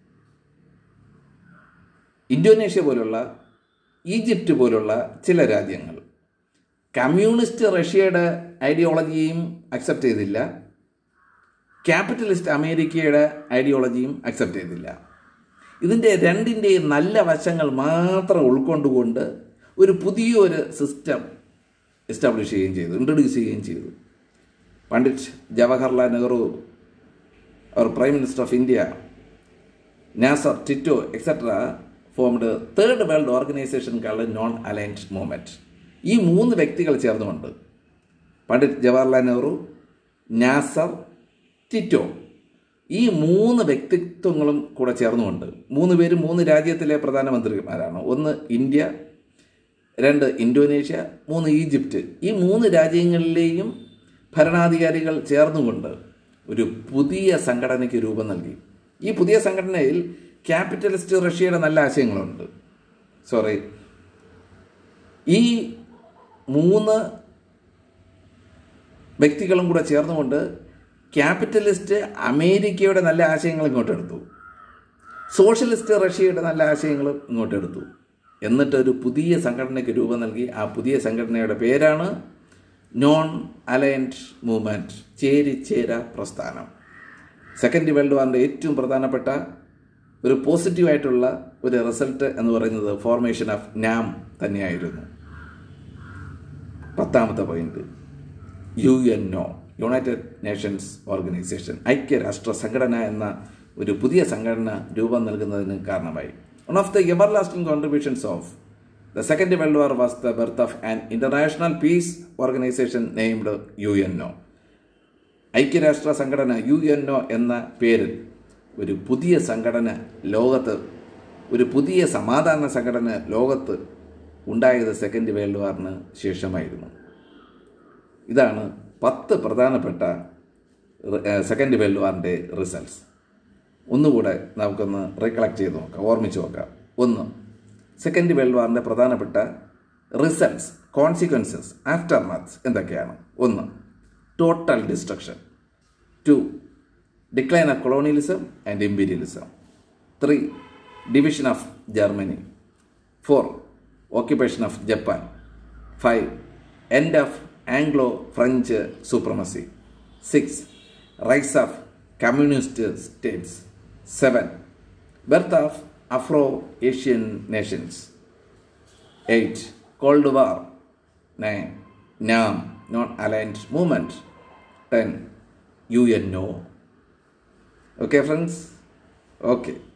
Speaker 1: ഇന്തോനേഷ്യ പോലുള്ള ഈജിപ്റ്റ് പോലുള്ള ചില രാജ്യങ്ങൾ കമ്മ്യൂണിസ്റ്റ് റഷ്യയുടെ ഐഡിയോളജിയും അക്സെപ്റ്റ് ചെയ്തില്ല ക്യാപിറ്റലിസ്റ്റ് അമേരിക്കയുടെ ഐഡിയോളജിയും അക്സെപ്റ്റ് ചെയ്തില്ല ഇതിൻ്റെ രണ്ടിൻ്റെയും നല്ല വശങ്ങൾ മാത്രം ഉൾക്കൊണ്ടുകൊണ്ട് ഒരു പുതിയൊരു സിസ്റ്റം എസ്റ്റാബ്ലിഷ് ചെയ്യുകയും ചെയ്തു ഇൻട്രൊഡ്യൂസ് ചെയ്യുകയും ചെയ്തു Pandit Jawaharlal Nehru our prime minister of India Nasser Tito etcetera formed third world organisation called non aligned movement ഈ മൂന്ന് വ്യക്തികൾ ചേർന്നുകൊണ്ട് പണ്ഡിറ്റ് ജവഹർലാൽ നെഹ്റു നാസർ ടിറ്റോ ഈ മൂന്ന് വ്യക്തിത്വങ്ങളും കൂടെ ചേർന്നുകൊണ്ട് മൂന്ന് പേരും മൂന്ന് രാജ്യത്തിലെ പ്രധാനമന്ത്രിമാരാണ് ഒന്ന് ഇന്ത്യ രണ്ട് ഇന്തോനേഷ്യ മൂന്ന് ഈജിപ്റ്റ് ഈ മൂന്ന് രാജ്യങ്ങളിലെയും ഭരണാധികാരികൾ ചേർന്നുകൊണ്ട് ഒരു പുതിയ സംഘടനയ്ക്ക് രൂപം നൽകി ഈ പുതിയ സംഘടനയിൽ ക്യാപിറ്റലിസ്റ്റ് റഷ്യയുടെ നല്ല ആശയങ്ങളുണ്ട് സോറി ഈ മൂന്ന് വ്യക്തികളും കൂടെ ചേർന്നുകൊണ്ട് ക്യാപിറ്റലിസ്റ്റ് അമേരിക്കയുടെ നല്ല ആശയങ്ങൾ ഇങ്ങോട്ടെടുത്തു സോഷ്യലിസ്റ്റ് റഷ്യയുടെ നല്ല ആശയങ്ങളും ഇങ്ങോട്ടെടുത്തു എന്നിട്ടൊരു പുതിയ സംഘടനയ്ക്ക് രൂപം നൽകി ആ പുതിയ സംഘടനയുടെ പേരാണ് നോൺ അലയൻഡ് മൂവ്മെൻറ്റ് ചേരിചേര പ്രസ്ഥാനം സെക്കൻഡ് വേൾഡ് വാറിൻ്റെ ഏറ്റവും പ്രധാനപ്പെട്ട ഒരു പോസിറ്റീവായിട്ടുള്ള ഒരു റിസൾട്ട് എന്ന് പറയുന്നത് ഫോർമേഷൻ ഓഫ് നാം തന്നെയായിരുന്നു പത്താമത്തെ point U N O united nations organisation ഐക്യരാഷ്ട്ര സംഘടന എന്ന ഒരു പുതിയ സംഘടന രൂപം നൽകുന്നതിന് കാരണമായി one of the ever lasting contributions of the second world war was the birth of an international peace organisation named U N O ഐക്യരാഷ്ട്ര സംഘടന യു എൻ ഒ എന്ന പേരിൽ ഒരു പുതിയ സംഘടന ലോകത്ത് ഒരു പുതിയ സമാധാന സംഘടന ലോകത്ത് ഉണ്ടായത് സെക്കൻഡ് വേൾഡ് വാറിന് ശേഷമായിരുന്നു ഇതാണ് പത്ത് പ്രധാനപ്പെട്ട സെക്കൻഡ് വേൾഡ് വാറിൻ്റെ റിസൾട്ട്സ് ഒന്നുകൂടെ നമുക്കൊന്ന് റീകളക്ട് ചെയ്ത് നോക്കാം ഓർമ്മിച്ച് നോക്കാം ഒന്ന് സെക്കൻഡ് വേൾഡ് വാറിൻ്റെ പ്രധാനപ്പെട്ട റിസൾട്ട്സ് കോൺസിക്വൻസസ് ആഫ്റ്റർ മാത്സ് എന്തൊക്കെയാണ് ഒന്ന് total destruction two decline of colonialism and imperialism three division of Germany four occupation of Japan five end of Anglo French supremacy six rise of communist states seven birth of Afro Asian nations eight cold war nine NAM non aligned movement ten U N O okay friends okay